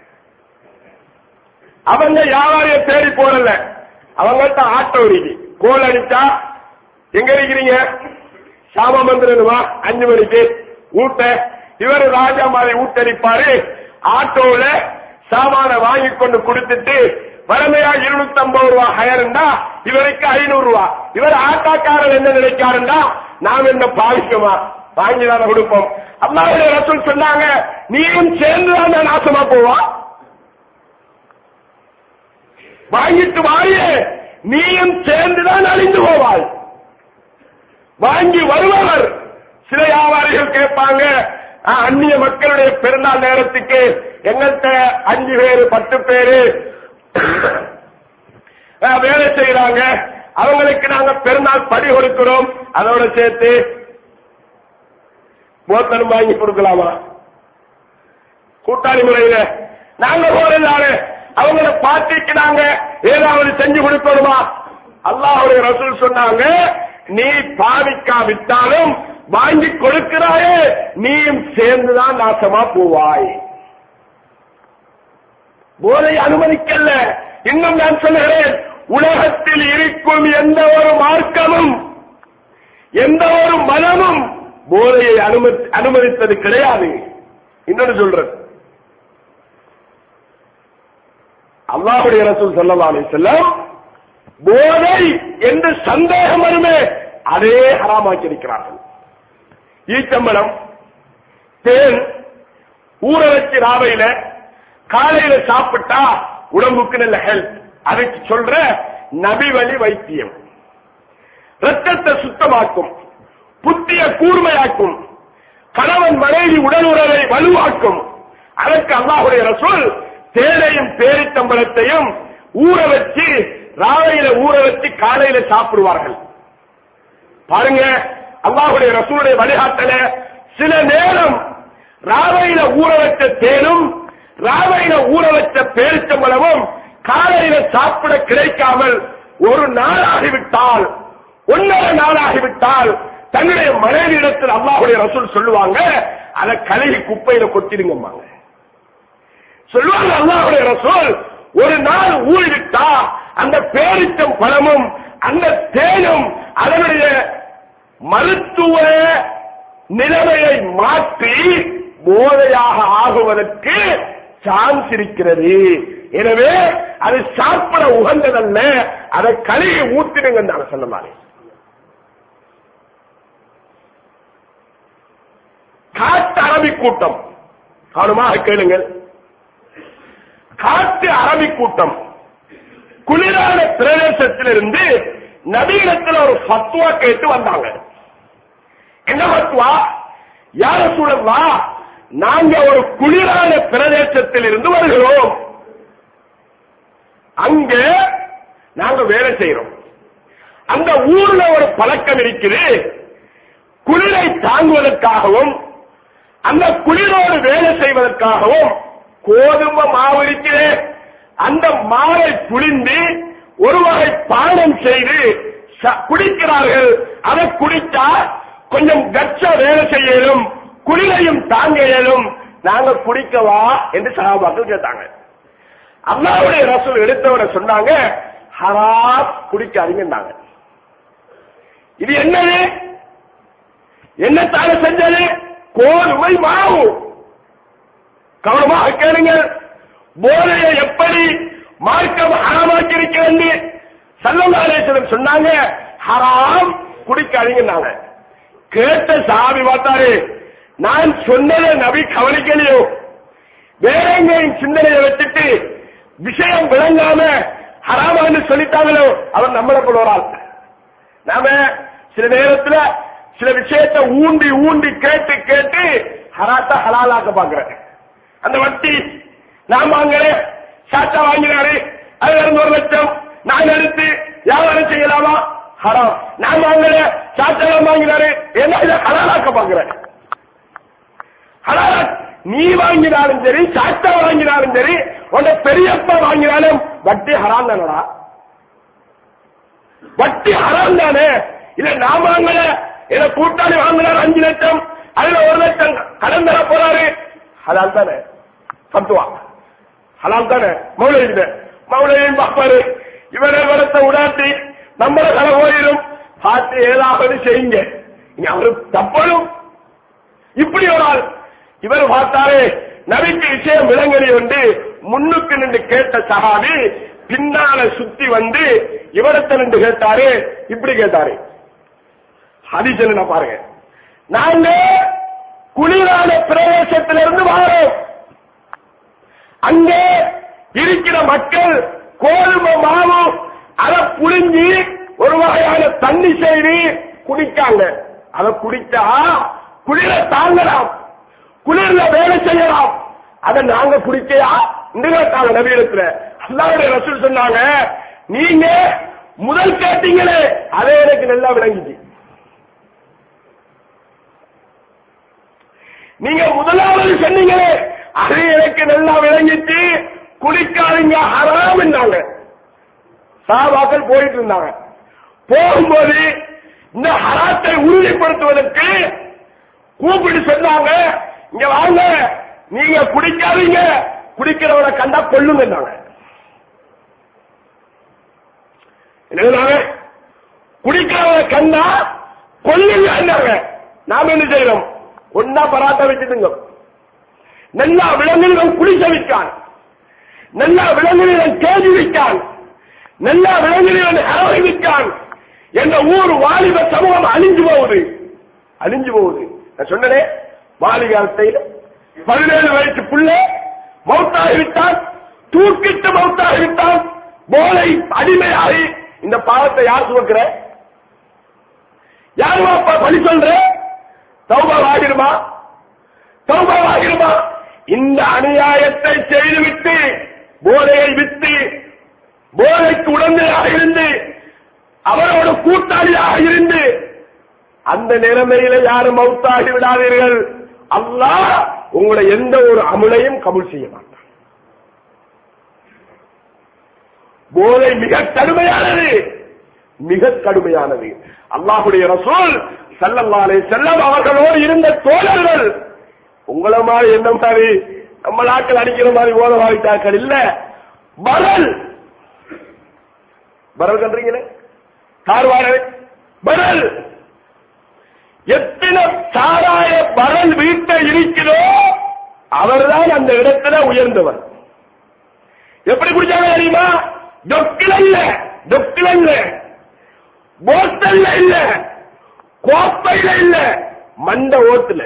அவங்க வியாபாரிய தேடி போறல அவங்கள்ட்ட ஆட்டோ இருக்கு கோல் அடிச்சா எங்க இருக்கிறீங்க சாம வந்துருமா அஞ்சு மணிக்கு ஊட்ட இவர் ராஜா மாதிரி ஊட்டடிப்பாரு ஆட்டோல சாமான வாங்கி கொண்டு கொடுத்துட்டு வறுமையா இருநூத்தி ஐம்பது ரூபா ஹயர்ண்டா இவருக்கு ஐநூறு ரூபா இவர் ஆட்டாக்காரர் என்ன நினைக்காருண்டா நாம் என்ன பாவிக்குமா வாங்கி தானே கொடுப்போம் அல்லாவுடைய ரசூல் சொன்னாங்க நீயும் சேர்ந்து தான் நாசமா போவா வாங்கிட்டு வாயே நீயும் சேர்ந்துதான் அழிந்து போவாய் வாங்கி வருபவர் சில வியாபாரிகள் கேட்பாங்க "ஆ, அந்நிய மக்களுடைய பெருநாள் நேரத்துக்கு எங்கள்கிட்ட அஞ்சு பேரு பத்து பேரு ஆ, வேலை செய்யறாங்க அவங்களுக்கு நாங்க பெருநாள் படி கொடுக்கிறோம் அதோட சேர்த்து போத்தனம் வாங்கி கொடுக்கலாமா கூட்டாளி முறையில நாங்க போறதாரு அவங்கள பார்ட்டிக்கு நாங்க ஏதாவது செஞ்சு கொடுக்கணுமா அல்லாஹ்வுடைய ரசூல் சொன்னாங்க நீ பாவிக்காவிட்டாலும் வாங்கி கொடுக்கிறாயே நீயும் சேர்ந்துதான் நாசமா போவாய் போதை அனுமதிக்கல்ல இன்னும் நான் சொல்லுகிறேன் உலகத்தில் இருக்கும் எந்த ஒரு மார்க்கமும் எந்த ஒரு மதமும் போதையை அனுமதி அனுமதித்தது கிடையாது இன்னொன்னு சொல்றது அல்லாஹுடைய ரசூல் ஸல்லல்லாஹு அலைஹி வஸல்லம் போதை என்று சந்தேகம் வருமே அதே ஹராமாக்கி இருக்கிறார்கள் ஈச்சம்பழம் தேன் ஊற வச்சு ராவையில காலையில சாப்பிட்டா உடம்புக்கு நல்ல ஹெல்த் அதுக்கு சொல்ற நபி வழி வைத்தியம் ரத்தத்தை சுத்தமாக்கும் புத்திய கூர்மையாக்கும் கணவன் மனைவி உடல் உறவை வலுவாக்கும் அதற்கு அல்லாஹுடைய ரசூல் தேனையும் பேரித்தம்பளத்தையும் ஊற வச்சு ராவையில ஊற வச்சு காலையில சாப்பிடுவார்கள் பாருங்க அல்லாஹுடைய ரசூலுடைய வழிகாட்டல சில நேரம் ராவையில ஊற வச்ச தேனும் ராவையில ஊற வச்ச பேரிச்சம்பளமும் காலையில சாப்பிட கிடைக்காமல் ஒரு நாளாகிவிட்டால் ஒன்னரை நாளாகிவிட்டால் தன்னுடைய மனைவியிடத்தில் அல்லாஹுடைய ரசூல் சொல்லுவாங்க அதை கழுகி குப்பையில கொட்டிடுங்கம்மாங்க சொல்லுவாங்க அல்லாஹுடைய ரசூல் ஒரு நாள் ஊறிவிட்டா அந்த பேரிச்சம் பழமும் அந்த தேனும் அதனுடைய மருத்துவ நிலைமையை மாற்றி போதையாக ஆகுவதற்கு சான்ஸ் இருக்கிறது எனவே அது சாப்பிட உகந்ததல்ல அதை கழுவி ஊத்திடுங்க நான் சொன்னமாரி காட்டு அரபி கூட்டம் கவனமாக கேளுங்கள் காட்டு அரபி கூட்டம் குளிரான பிரதேசத்திலிருந்து நவீனத்தில் ஒரு ஃபத்வா கேட்டு வந்தாங்க என்ன ஃபத்வா யார சூழல்லா நாங்க ஒரு குளிரான பிரதேசத்தில் இருந்து வருகிறோம் அங்க நாங்க வேலை செய்யறோம் அந்த ஊர்ல ஒரு பழக்கம் இருக்குது குளிரை தாங்குவதற்காகவும் அந்த குளிரோடு வேலை செய்வதற்காகவும் கோதுமை மாவு இருக்கிறே அந்த மாவை புளிந்து ஒரு வகை பானம் செய்து ச- குடிக்கிறார்கள் அதை குடித்தா கொஞ்சம் கச்ச வேலை செய்ய இயலும் குளிரையும் தாங்க இயலும் நாங்க குடிக்கவா என்று சகாபாக்கள் கேட்டாங்க அல்லாவுடைய ரசூல் எடுத்தவரை சொன்னாங்க ஹராம் குடிக்காதீங்கன்னாங்க இது என்னது என்னத்தால செஞ்சது கோதுமை மாவு கவனமாக கேளுங்கள் போதையை எப்படி மார்க்கம் ஹராமாக்கி இருக்கிறது சல்லல்லாஹு சொன்னாங்க ஹராம் குடிக்காதீங்கன்னாங்க கேட்ட சாமி பார்த்தாரு நான் சொன்னதை நபி கவனிக்கலையோ வேற எங்கேயும் சிந்தனையை வச்சுட்டு விஷயம் விளங்காம ஹராமான்னு சொல்லிட்டாங்களோ அவர் நம்மளை போல ஒரு ஆள் நாம சில நேரத்துல சில விஷயத்தை ஊண்டி ஊண்டி கேட்டு கேட்டு ஹராத்தா ஹலாலாக்க பாக்குறேன் அந்த வட்டி நான் வாங்குறேன் சாச்சா வாங்கினாரு அதுல இருந்து ஒரு லட்சம் நான் எடுத்து வியாபாரம் செய்யலாமா ஹராம் நான் வாங்குறேன் சாச்சா வாங்கினாரு என்ன இதை ஹலாலாக்க பாக்குறேன் ஹலாலா நீ வாங்கினாலும் சரி சாச்சா வாங்கினாலும் சரி உன்னை பெரியப்பா வாங்கினாலும் வட்டி ஹராம் தானடா வட்டி ஹராம் தானே இல்ல நான் வாங்கல இல்ல கூட்டாளி வாங்கினார் அஞ்சு லட்சம் அதுல ஒரு லட்சம் கடன் தர போறாரு ஹலால் தானே சத்துவா ஹலால் தானே மௌலிகிட்ட மௌலியும் பார்ப்பாரு இவரை வரத்தை உடாட்டி நம்மள கலை போயிடும் பார்த்து ஏதாவது செய்யுங்க இங்க அவரு தப்பலும் இப்படி ஒரு ஆள் இவர் பார்த்தாரே நபிக்கு விஷயம் விளங்கலி வந்து முன்னுக்கு நின்று கேட்ட சகாபி பின்னால சுத்தி வந்து இவரத்தை நின்று கேட்டாரு இப்படி கேட்டாரு ஹதீஸ் என்ன பாருங்க நாங்க குளிரான பிரதேசத்திலிருந்து வாரோம் அங்கே இருக்கிற மக்கள் கோதுமை மாவு அதை புழிஞ்சி ஒரு வகையான தண்ணி செய்து குடிக்காங்க அதை குடிச்சா குளிர தாங்கலாம் குளிர்ல வேலை செய்யலாம் அதை நாங்க குடிக்கையா இந்த கேட்டாங்க நவீனத்துல அல்லாவுடைய ரசூல் சொன்னாங்க நீங்க முதல் கேட்டீங்களே அதே எனக்கு நல்லா விளங்கிச்சு நீங்க முதலாவது சொன்னீங்களே அது எனக்கு நல்லா விளங்கிச்சு குளிக்காதீங்க ஹராம்னாங்க சாபாக்கள் போயிட்டு இருந்தாங்க போகும்போது இந்த ஹராத்தை உறுதிப்படுத்துவதற்கு கூப்பிட்டு சொன்னாங்க இங்க வாங்க நீங்க குடிக்காதீங்க குடிக்கிறவனை கண்டா கொள்ளுங்க என்ன குடிக்கிறவனை கண்டா கொல்லுங்க நாம என்ன செய்யறோம் ஒன்னா பராத்த வச்சுட்டுங்க நல்லா விலங்குகள் குடிச விற்கான் நல்லா விலங்குகள் கேஜி விற்கான் நல்லா விலங்குகள் அரவை விற்கான் என்ற ஊர் வாலிப சமூகம் அழிஞ்சு போகுது அழிஞ்சு போகுது நான் சொன்னனே வாலிகாலத்தையில் பதினேழு வயசு புள்ள மௌத்தாகிவிட்டான் தூக்கிட்டு மௌத்தாகிவிட்டான் போலை அடிமையாகி இந்த பாவத்தை யார் சுமக்கிற யார் வாப்பா பழி சொல்ற சௌபாவாகிருமா சௌபாவாகிருமா இந்த அநியாயத்தை செய்துவிட்டு போதையை விட்டு போதைக்கு உடந்தையாக இருந்து அவரோட கூட்டாளியாக இருந்து அந்த நிலைமையில யாரும் மௌத்தாகி விடாதீர்கள் அல்லாஹ் உங்களை எந்த ஒரு அமுலையும் கபூல் செய்ய மாட்டான் போதை மிக கடுமையானது மிக கடுமையானது அல்லாஹுடைய ரசூல் செல்லம்மாலே செல்லம் அவர்களோடு இருந்த தோழர்கள் உங்களை மாதிரி என்ன மாதிரி நம்ம நாட்கள் அடிக்கிற மாதிரி போத வாழ்த்தாக்கள் இல்ல பரல் பரல் கன்றீங்களே கார்வாடு பரல் எத்தனை சாராய பரல் வீட்டை இருக்கிறோ அவர்தான் அந்த இடத்துல உயர்ந்தவர் எப்படி குடிச்சாங்க தெரியுமா டொக்கில இல்ல டொக்கில இல்ல போத்தல்ல இல்ல கோப்பையில இல்ல மண்ட ஓட்டுல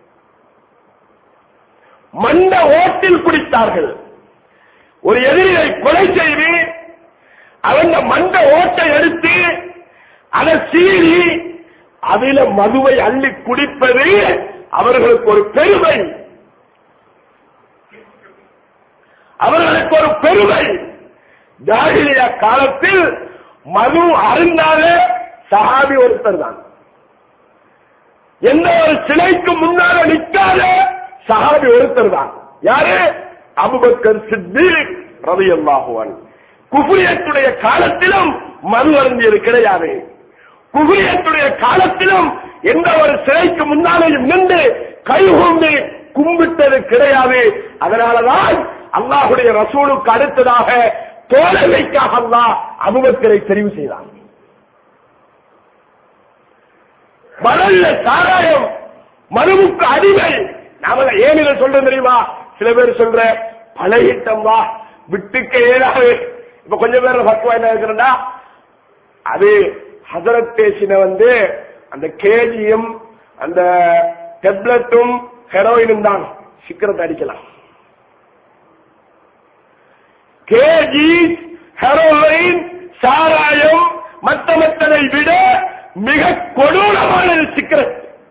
மண்ட ஓட்டில் குடித்தார்கள் ஒரு எதிரியை கொலை செய்து அவங்க மண்ட ஓட்டை எடுத்து அதை சீறி அதில மதுவை அள்ளி குடிப்பது அவர்களுக்கு ஒரு பெருமை அவர்களுக்கு ஒரு பெருமை ஜாகிலிய காலத்தில் மது அருந்தாத சஹாபி ஒருத்தர் தான் எந்த ஒரு சிலைக்கு முன்னால நிற்காத சஹாபி ஒருத்தர் தான் யாரு அபுபக்கர் சித்திக் ரவியல்லாகுவன் குஃபுரியத்துடைய காலத்திலும் மது அருந்தியது கிடையாது குகுரியத்துடைய காலத்திலும் எந்த ஒரு சிலைக்கு முன்னாலேயும் நின்று கைகூந்து கும்பிட்டது கிடையாது அதனாலதான் அல்லாஹுடைய ரசூலுக்கு அடுத்ததாக தோழமைக்காக அல்லாஹ் அபுபக்கரை தெரிவு செய்தான் மணல்ல சாராயம் மனுவுக்கு அடிமை நாம ஏன் இதை சொல்றோம் தெரியுமா சில பேர் சொல்ற பழகிட்டம் வா விட்டுக்க ஏழாது இப்ப கொஞ்சம் பேர் பக்குவா என்ன இருக்கிறா அது ஹசரத் பேசின வந்து அந்த கேஜியும் அந்த டெப்லெட்டும் ஹெரோயினும் தான் சிக்கரத்தை அடிக்கலாம் கேஜி ஹெரோயின் சாராயம் மத்த மற்றதை விட மிக கொடூரமானது சிக்கரத்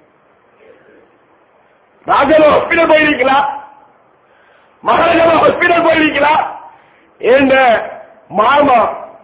ராஜலோ ஹாஸ்பிடல் போயிருக்கீங்களா மகாராஜா ஹாஸ்பிடல் போயிருக்கீங்களா ஏண்ட மாமா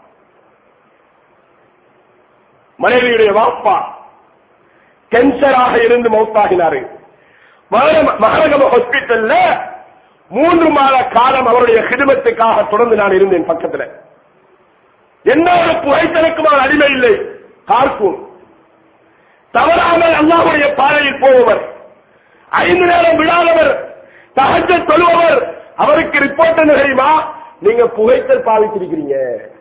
மனைவியுடைய வாப்பா கேன்சராக இருந்து மௌத்தாகினாரு மகாரகம ஹாஸ்பிட்டல்ல மூன்று மாத காலம் அவருடைய கிடுமத்துக்காக தொடர்ந்து நான் இருந்தேன் பக்கத்துல எந்த ஒரு புகைத்தலுக்கும் அவர் அடிமை இல்லை பார்க்கும் தவறாமல் அல்லாவுடைய பாதையில் போபவர் ஐந்து நேரம் விழாதவர் தகஜ தொழுபவர் அவருக்கு ரிப்போர்ட் என்ன தெரியுமா நீங்க புகைத்தல் பாவிச்சிருக்கிறீங்க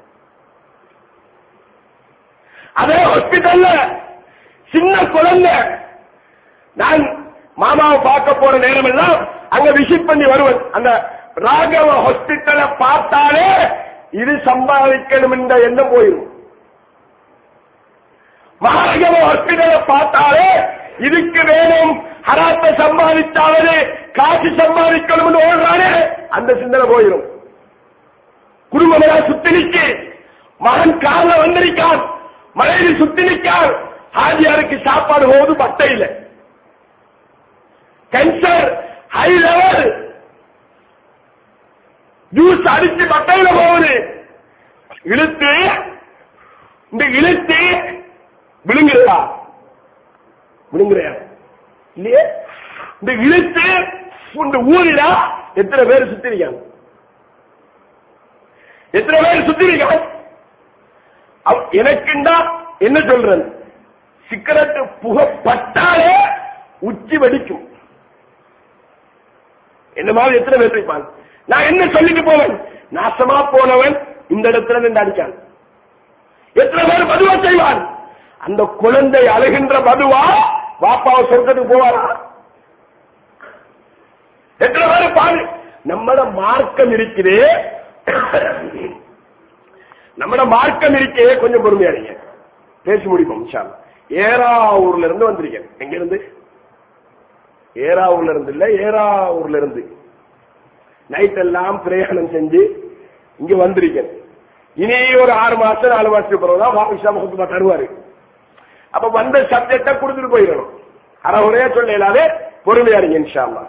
அதே ஹாஸ்பிட்டல்ல சின்ன குழந்தை நான் மாமாவை பார்க்க போற நேரம் எல்லாம் அங்க விசிட் பண்ணி வருவேன் அந்த ராகவ ஹாஸ்பிட்டலை பார்த்தாலே இது சம்பாதிக்கணும் என்ற எண்ணம் போயிடும் மகாராகவ ஹாஸ்பிட்டலை பார்த்தாலே இதுக்கு வேணும் ஹராத்தை சம்பாதித்தாவது காசு சம்பாதிக்கணும் ஓடுறானே அந்த சிந்தனை போயிடும் குடும்பம் சுத்தி நிக்கு மகன் கால வந்திருக்கான் மனைவி சுத்தி நிற்கான் ஹாஜியாருக்கு சாப்பாடு போது பட்டை இல்லை கேன்சர் ஹை லெவல் ஜூஸ் அடிச்சு பட்டையில போகுது இழுத்து இந்த இழுத்து விழுங்குறா விழுங்குறியா இல்லையே இந்த இழுத்து இந்த ஊரில எத்தனை பேர் சுத்தி இருக்காங்க எத்தனை பேர் சுத்தி இருக்காங்க எனக்குண்டா என்ன சொல்றேன் சிக்கரத்து புகப்பட்டாலே உச்சி வெடிக்கும் என்ன மாதிரி எத்தனை பேர் இருப்பான் நான் என்ன சொல்லிட்டு போவேன் நாசமா போனவன் இந்த இடத்துல நின்று அடிச்சான் எத்தனை பேர் மதுவா செய்வான் அந்த குழந்தை அழுகின்ற மதுவா வாப்பாவை சொர்க்கத்துக்கு போவாரா எத்தனை பேர் பாரு நம்மள மார்க்கம் இருக்குது நம்மட மார்க்கம் இருக்கே கொஞ்சம் பொறுமையா இருங்க பேசி முடிப்போம் இன்ஷால்லா ஏராவூர்ல இருந்து வந்திருக்கேன் எங்க இருந்து ஏராவூர்ல இருந்து இல்ல ஏராவூர்ல இருந்து நைட் எல்லாம் பிரயாணம் செஞ்சு இங்க வந்திருக்கேன் இனி ஒரு ஆறு மாசம் நாலு மாசத்துக்கு பிறகுதான் வாபிஷா முகத்துமா தருவாரு அப்ப வந்த சப்ஜெக்ட கொடுத்துட்டு போயிடணும் அறகுறையா சொல்ல இல்லாத பொறுமையா இருங்க இன்ஷால்லா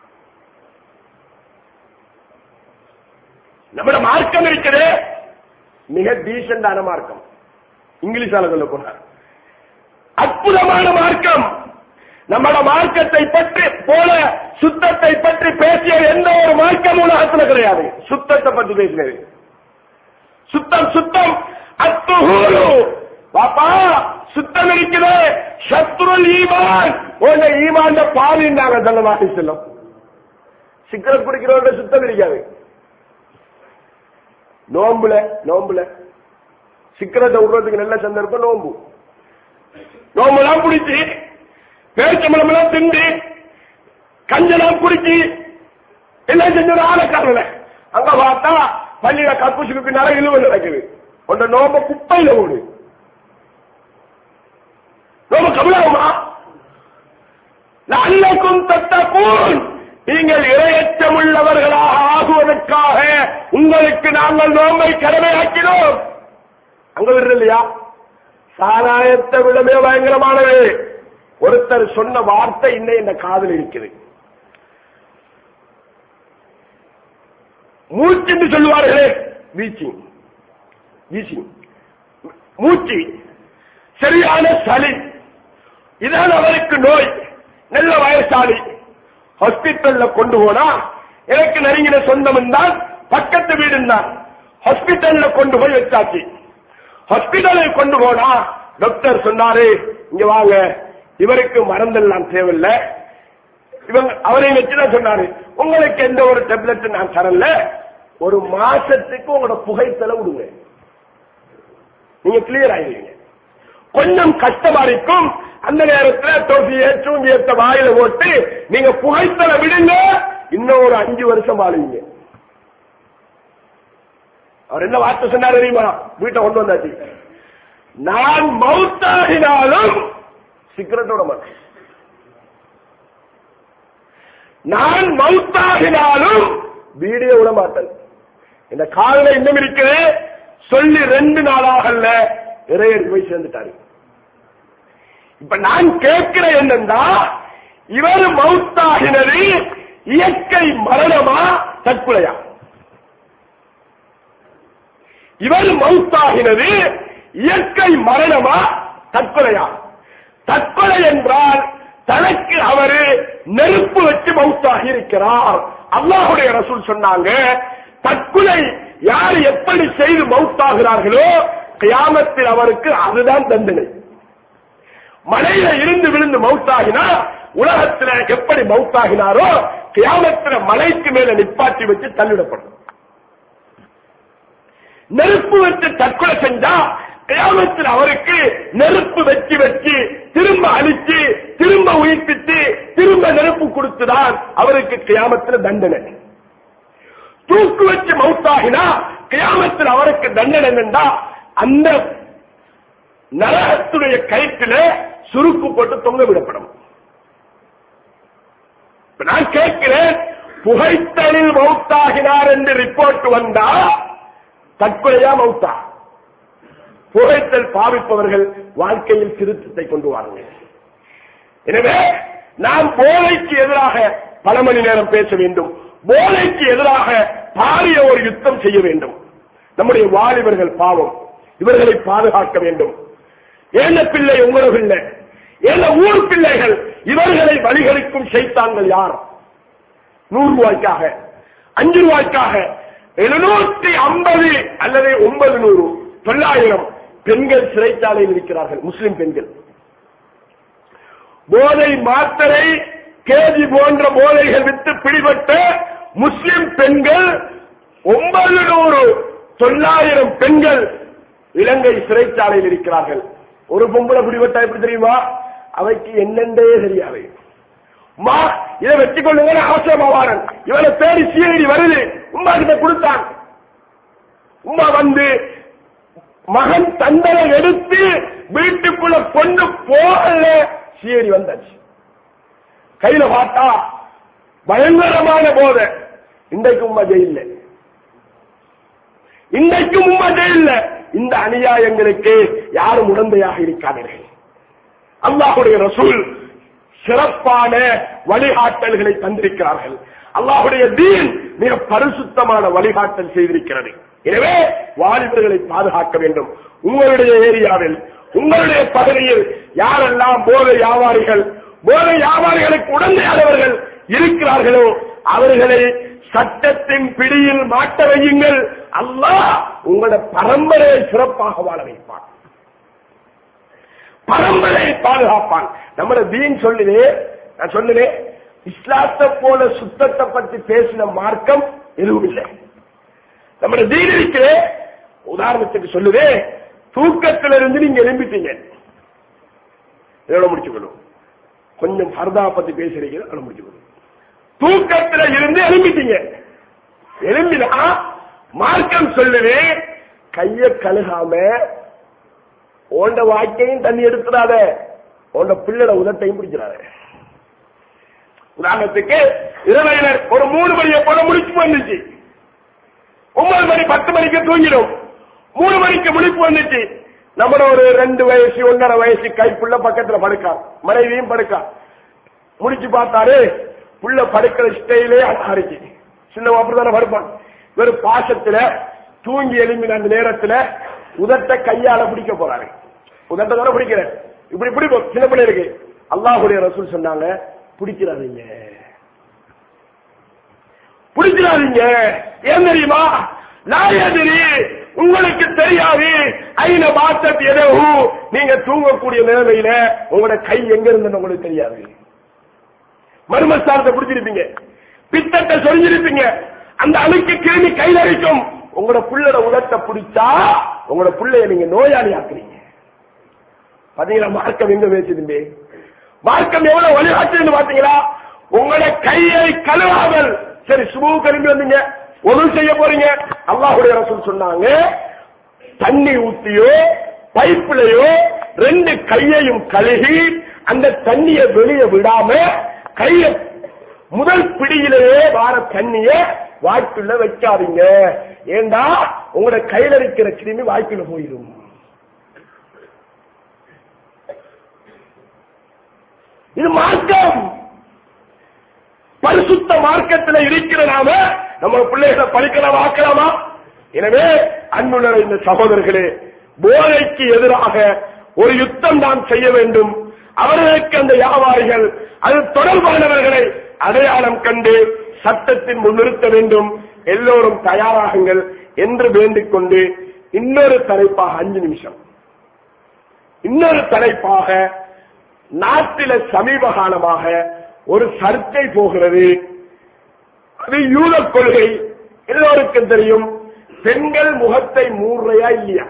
நம்மட மார்க்கம் இருக்குது மிக டீசென்டான மார்க்கம் இங்கிலீஷால சொல்ல போனார் அற்புதமான மார்க்கம் நம்மட மார்க்கத்தை பற்றி போல சுத்தத்தை பற்றி பேசிய எந்த ஒரு மார்க்கம் உலகத்துல கிடையாது சுத்தத்தை பற்றி பேசினது சுத்தம் சுத்தம் அத்துகூரு பாப்பா சுத்தம் இருக்குது சத்ருல் ஈமான் உங்க ஈமான் பாவின்னாங்க சொல்லமாக செல்லும் சிக்கரம் குடிக்கிறவங்க சுத்தம் இருக்காது நோம்புல நோம்புல சிக்கரத்தை விடுறதுக்கு நல்ல சந்தர்ப்பம் நோம்பு நோம்பெல்லாம் குடிச்சு பேச்சம்பளம் எல்லாம் திண்டு கஞ்செல்லாம் குடிச்சு எல்லாம் செஞ்சது ஆளக்காரல அங்க பார்த்தா பள்ளியில கற்பூசுக்கு பின்னால இழுவ நடக்குது உன்ட நோம்ப குப்பையில ஓடு நோம்ப கபலாகுமா நல்லக்கும் தத்தக்கூன் நீங்கள் இரையச்சம் உள்ளவர்களாக ஆகுவதற்காக உங்களுக்கு நாங்கள் நோம்பை கடமையாக்கினோம் அங்க விடுறது இல்லையா சாராயத்தை விடவே பயங்கரமானது ஒருத்தர் சொன்ன வார்த்தை இன்னும் இந்த காதல் இருக்குது மூச்சு என்று சொல்லுவார்களே வீச்சிங் வீசிங் மூச்சு சரியான சளி இதான் அவருக்கு நோய் நல்ல வயசாளி ஹாஸ்பிட்டல்ல கொண்டு போனா எனக்கு நெருங்கின சொந்தம் தான் பக்கத்து வீடு தான் ஹாஸ்பிட்டல்ல கொண்டு போய் வச்சாச்சு ஹாஸ்பிட்டலில் கொண்டு போனா டாக்டர் சொன்னாரு இங்க வாங்க இவருக்கு மருந்தெல்லாம் தேவையில்லை இவங்க அவரை வச்சுதான் சொன்னாரு உங்களுக்கு எந்த ஒரு டெப்லெட் நான் தரல ஒரு மாசத்துக்கு உங்களோட புகைத்தலை விடுங்க நீங்க கிளியர் ஆயிருவீங்க கொஞ்சம் கஷ்டமா இருக்கும் அந்த நேரத்துல தொசிய சூங்கியத்தை வாயில போட்டு நீங்க புகைத்தலை விடுங்க இன்னும் ஒரு அஞ்சு வருஷம் வாழுவீங்க அவர் என்ன வார்த்தை சொன்னார் தெரியுமா வீட்டை கொண்டு வந்தாச்சு நான் மௌத்தாகினாலும் சிகரெட்டோட மாட்டேன் நான் மௌத்தாகினாலும் வீடியோ விட மாட்டேன் இந்த காலில் இன்னும் இருக்குது சொல்லி ரெண்டு நாளாகல்ல இறையர் போய் சேர்ந்துட்டாரு இப்ப நான் கேட்கிறேன் என்னன்னா இவர் மௌத்தாகினது இயற்கை மரணமா தற்கொலையா இவர் மௌத்தாகினது இயற்கை மரணமா தற்கொலையா தற்கொலை என்றால் தனக்கு அவரு நெருப்பு வச்சு மௌத்தாகி இருக்கிறார் அல்லாஹுடைய ரசூல் சொன்னாங்க தற்கொலை யார் எப்படி செய்து மௌத்தாகிறார்களோ கியாமத்தில் அவருக்கு அதுதான் தண்டனை மலையில இருந்து விழுந்து மௌத்தாகினா உலகத்துல எப்படி மௌத்தாகினாரோ கியாமத்துல மலைக்கு மேல நிப்பாட்டி வச்சு தள்ளிடப்படும் நெருப்பு வச்சு தற்கொலை செஞ்சா கியாமத்தில் அவருக்கு நெருப்பு வச்சு வச்சு திரும்ப அழிச்சு திரும்ப உயிர்ப்பித்து திரும்ப நெருப்பு கொடுத்துதான் அவருக்கு கியாமத்துல தண்டனை தூக்கு வச்சு மௌத்தாகினா கியாமத்தில் அவருக்கு தண்டனை என்னண்டா அந்த நரகத்துடைய கயிற்றில சுருக்கு போட்டு தொங்க விடப்படும் இப்ப நான் கேட்கிறேன் புகைத்தலில் மௌத்தாகினார் என்று ரிப்போர்ட் வந்தா தற்கொலையா மௌத்தா புகைத்தல் பாவிப்பவர்கள் வாழ்க்கையில் திருத்தத்தை கொண்டு வாருங்கள் எனவே நாம் போதைக்கு எதிராக பல மணி நேரம் பேச வேண்டும் போதைக்கு எதிராக பாரிய ஒரு யுத்தம் செய்ய வேண்டும் நம்முடைய வாலிபர்கள் பாவம் இவர்களை பாதுகாக்க வேண்டும் ஏன பிள்ளை உங்கள பிள்ளை ஏன ஊர் பிள்ளைகள் இவர்களை வழிகளுக்கும் செய்தாங்கள் யார் நூறு ரூபாய்க்காக அஞ்சு ரூபாய்க்காக எழுநூத்தி ஐம்பது அல்லது ஒன்பது நூறு தொள்ளாயிரம் பெண்கள் சிறைச்சாலையில் இருக்கிறார்கள் முஸ்லிம் பெண்கள் போதை மாத்திரை கேஜி போன்ற போதைகள் விட்டு பிடிபட்ட முஸ்லிம் பெண்கள் ஒன்பது நூறு தொள்ளாயிரம் பெண்கள் இலங்கை சிறைச்சாலையில் இருக்கிறார்கள் ஒரு பொம்பளை பிடிபட்டா எப்படி தெரியுமா அவைக்கு என்னென்றே தெரியாது மா இதை வெற்றி கொள்ளுங்க அவசரமாவாரன் இவனை தேடி சிஐடி வருது உமா கிட்ட கொடுத்தான் உமா வந்து மகன் தண்டனை எடுத்து வீட்டுக்குள்ள கொண்டு போகல சிஐடி வந்தாச்சு கையில பார்த்தா பயங்கரமான போதை இன்றைக்கு உமா ஜெயில்ல இன்றைக்கும் உமா ஜெயில்ல இந்த அநியாயங்களுக்கு யாரும் உடந்தையாக இருக்காதீர்கள் அல்லாஹுடைய ரசூல் சிறப்பான வழிகாட்டல்களை தந்திருக்கிறார்கள் அல்லாஹுடைய தீன் மிக பரிசுத்தமான வழிகாட்டல் செய்திருக்கிறது எனவே வாலிபர்களை பாதுகாக்க வேண்டும் உங்களுடைய ஏரியாவில் உங்களுடைய பகுதியில் யாரெல்லாம் போதை வியாபாரிகள் போதை வியாபாரிகளுக்கு உடந்தையானவர்கள் இருக்கிறார்களோ அவர்களை சட்டத்தின் பிடியில் மாட்ட வையுங்கள் அல்லாஹ் உங்களோட பரம்பரையை சிறப்பாக வாழ வைப்பான் பரம்பரையை பாதுகாப்பான் நம்மளோட தீன் சொல்லுது நான் சொல்லுவேன் இஸ்லாத்தை போல சுத்தத்தை பற்றி பேசின மார்க்கம் எதுவும் இல்லை நம்மளோட தீன் இருக்கு உதாரணத்துக்கு சொல்லுவே தூக்கத்துல இருந்து நீங்க எழும்பிட்டீங்க இதோட முடிச்சுக்கணும் கொஞ்சம் ஃபர்தா பத்தி பேசுறீங்க அதோட முடிச்சுக்கணும் தூக்கத்துல இருந்து எழும்பிட்டீங்க எழும்பினா மார்க்கம் சொல்லுவே கைய கழுகாம ஓண்ட வாக்கையும் தண்ணி எடுத்துடாத ஓண்ட பிள்ளட உதட்டையும் பிடிச்சிடாத உதாரணத்துக்கு இரவையில ஒரு மூணு மணியை போல முடிச்சு வந்துச்சு ஒன்பது மணி பத்து மணிக்கு தூங்கிடும் மூணு மணிக்கு முழிப்பு வந்துச்சு நம்மள ஒரு ரெண்டு வயசு ஒன்னரை வயசு கை புள்ள பக்கத்துல படுக்கா மனைவியும் படுக்கா முடிச்சு பார்த்தாரு புள்ள படுக்கிற ஸ்டைலே அழகா சின்ன அப்படிதானே படுப்பான் வெறும் பாசத்துல தூங்கி எழும்பின அந்த நேரத்துல உதட்ட கையால பிடிக்க போறாரு உதட்ட தானே பிடிக்கிற இப்படி பிடிக்கும் சின்ன பிள்ளைகளுக்கு அல்லாஹுடைய ரசூல் சொன்னாங்க பிடிக்கிறாதீங்க பிடிக்கிறாதீங்க ஏன் தெரியுமா நாயதிரி உங்களுக்கு தெரியாது ஐன பாத்தத் எதவு நீங்க தூங்கக்கூடிய நிலைமையில உங்களோட கை எங்க இருந்துன்னு உங்களுக்கு தெரியாது மர்மஸ்தானத்தை பிடிச்சிருப்பீங்க பித்தத்தை சொல்லிருப்பீங்க அந்த அழுக்கு கிருமி கைதறிக்கும் உங்களோட புள்ளட உதட்ட பிடிச்சா உங்களோட புள்ளைய நீங்க நோயாளி ஆக்குறீங்க பாத்தீங்களா மார்க்கம் எங்க பேசுதுண்டே மார்க்கம் எவ்வளவு வழிகாட்டுன்னு பாத்தீங்களா உங்களோட கையை கழுவாமல் சரி சுபு கழும்பி வந்தீங்க ஒரு செய்ய போறீங்க அல்லாஹுடைய ரசூல் சொன்னாங்க தண்ணி ஊத்தியோ பைப்புலையோ ரெண்டு கையையும் கழுகி அந்த தண்ணியை வெளியே விடாம கைய முதல் பிடியிலேயே வார தண்ணிய வாய்க்குள்ள வைக்காதீங்க ஏண்டா உங்களோட கையில இருக்கிற கிருமி வாய்க்குள்ள போயிடும் இது மார்க்கம் பரிசுத்த மார்க்கத்தில் இருக்கிற நாம நம்ம பிள்ளைகளை படிக்கலாம் ஆக்கலாமா எனவே அன்புணர் இந்த சகோதரர்களே போதைக்கு எதிராக ஒரு யுத்தம் நாம் செய்ய வேண்டும் அவர்களுக்கு அந்த வியாபாரிகள் அது தொடர்பானவர்களை அடையாளம் கண்டு சட்டத்தின் முன்னிறுத்த வேண்டும் எல்லோரும் தயாராகுங்கள் என்று வேண்டிக் கொண்டு இன்னொரு தலைப்பாக அஞ்சு நிமிஷம் இன்னொரு தலைப்பாக நாட்டில சமீப காலமாக ஒரு சர்ச்சை போகிறது அது யூத கொள்கை எல்லோருக்கும் தெரியும் பெண்கள் முகத்தை மூடுறையா இல்லையா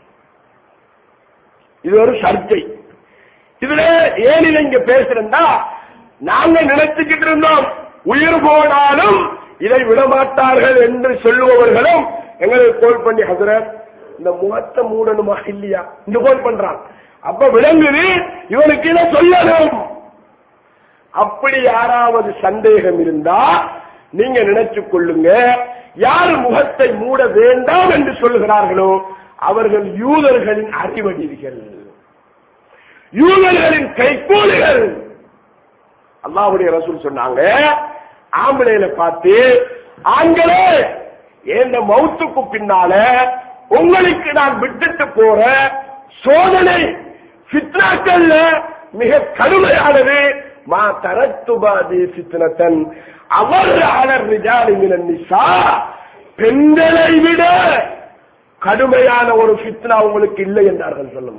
இது ஒரு சர்ச்சை இதுல ஏன் இதை இங்க பேசுறா நாங்க நினைச்சுக்கிட்டு இருந்தோம் உயிர் போனாலும் இதை விடமாட்டார்கள் என்று சொல்லுபவர்களும் எங்களுக்கு கோல் பண்ணி ஹசரத் இந்த முகத்தை மூடணுமா இல்லையா இந்த கோல் பண்றான் அப்ப விளங்குது இவனுக்கு இதை சொல்லணும் அப்படி யாராவது சந்தேகம் இருந்தா நீங்க நினைச்சு கொள்ளுங்க யார் முகத்தை மூட வேண்டாம் என்று சொல்லுகிறார்களோ அவர்கள் யூதர்களின் அறிவடிகள் யூதர்களின் கைகூலிகள் அல்லாவுடைய ரசூல் சொன்னாங்க ஆம்பளையில பார்த்து ஆண்களே எந்த மௌத்துக்கு பின்னால உங்களுக்கு நான் விட்டுட்டு போற சோதனை பித்னாக்கள்ல மிக கடுமையானது மா தரத்துபாதி சித்தனத்தன் அவர் அலர் ரிஜாலிமின நிசா பெண்களை விட கடுமையான ஒரு ஃபித்னா உங்களுக்கு இல்லை என்றார்கள் சொல்லும்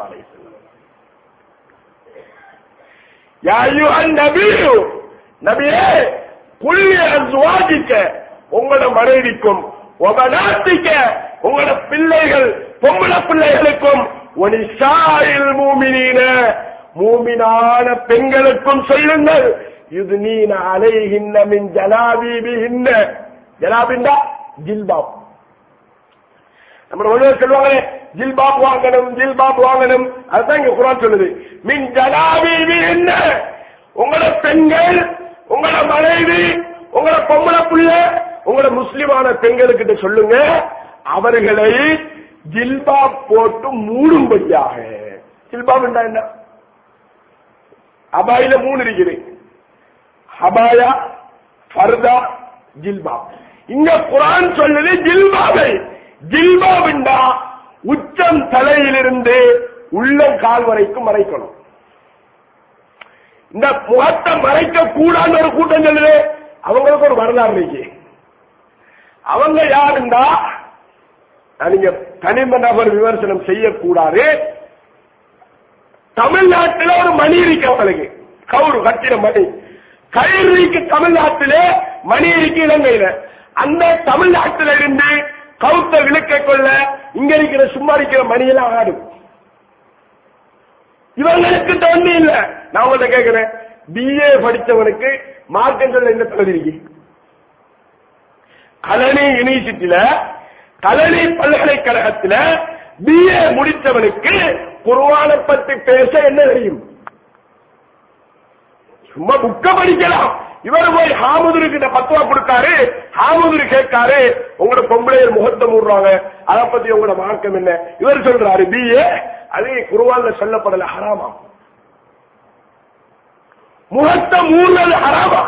நபியு நபியே புள்ளிய சுவாதிக்க உங்களோட மனைவிக்கும் உங்க நாட்டிக்க உங்களோட பிள்ளைகள் பொம்பளை பிள்ளைகளுக்கும் ஒரு சாயில் மூமினீன மூமினான பெண்களுக்கும் சொல்லுங்கள் இது நீன அலைகின்ன மின் ஜனாபீபிகின்ன ஜனாபிண்டா ஜில்பாப் நம்ம ஒழுங்கு சொல்லுவாங்களே ஜில்பாப் வாங்கணும் ஜில்பாப் வாங்கணும் அதுதான் இங்க குரான் சொல்லுது மின் ஜனாபீபி என்ன உங்களோட பெண்கள் உங்களோட மனைவி உங்களோட பொம்பளை புள்ள உங்களோட முஸ்லிமான பெண்களுக்கிட்ட சொல்லுங்க அவர்களை ஜில்பாப் போட்டு மூடும்படியாக ஜில்பாப் என்ன அபாயில மூணு இருக்குது ஹபாயா ஃபர்தா ஜில்பாப் இங்க குரான் சொல்லுது ஜில்பாவை ஜில்பாவிண்டா உச்சம் தலையிலிருந்து உள்ளம் கால் வரைக்கும் மறைக்கணும் இந்த முகத்தை மறைக்க கூடாதுன்னு ஒரு கூட்டம் சொல்லுது அவங்களுக்கு ஒரு வரலாறு இருக்கு அவங்க யாருண்டா நீங்க தனிம நபர் விமர்சனம் செய்யக்கூடாது தமிழ்நாட்டில் ஒரு மணி இருக்கு அவங்களுக்கு கவுரு கட்டின மணி கயிறுக்கு தமிழ்நாட்டிலே மணி இருக்கு இலங்கையில அந்த தமிழ்நாட்டில இருந்து கவுத்த விளக்க கொள்ள இங்க இருக்கிற சும்மா இருக்கிற மணியெல்லாம் ஆடும் இவங்களுக்கு தோண்டி இல்ல நான் உங்கள்ட்ட கேட்கிறேன் பிஏ படிச்சவனுக்கு மார்க்கம் சொல்ல என்ன தகுதி இருக்கு கலனி யூனிவர்சிட்டியில கலனி பல்கலைக்கழகத்துல பிஏ முடித்தவனுக்கு குருவானை பத்தி பேச என்ன தெரியும் சும்மா புக்க படிக்கலாம் இவர் போய் ஹாமுதுருக்கு பத்துவா கொடுக்காரு ஹாமுதுரு கேட்காரு உங்களோட பொம்பளையர் முகத்தை மூடுறாங்க அதை பத்தி உங்களோட மார்க்கம் என்ன இவர் சொல்றாரு பிஏ அது குருவான்ல சொல்லப்படல ஹராமா முகத்தை மூடுறது ஹராமா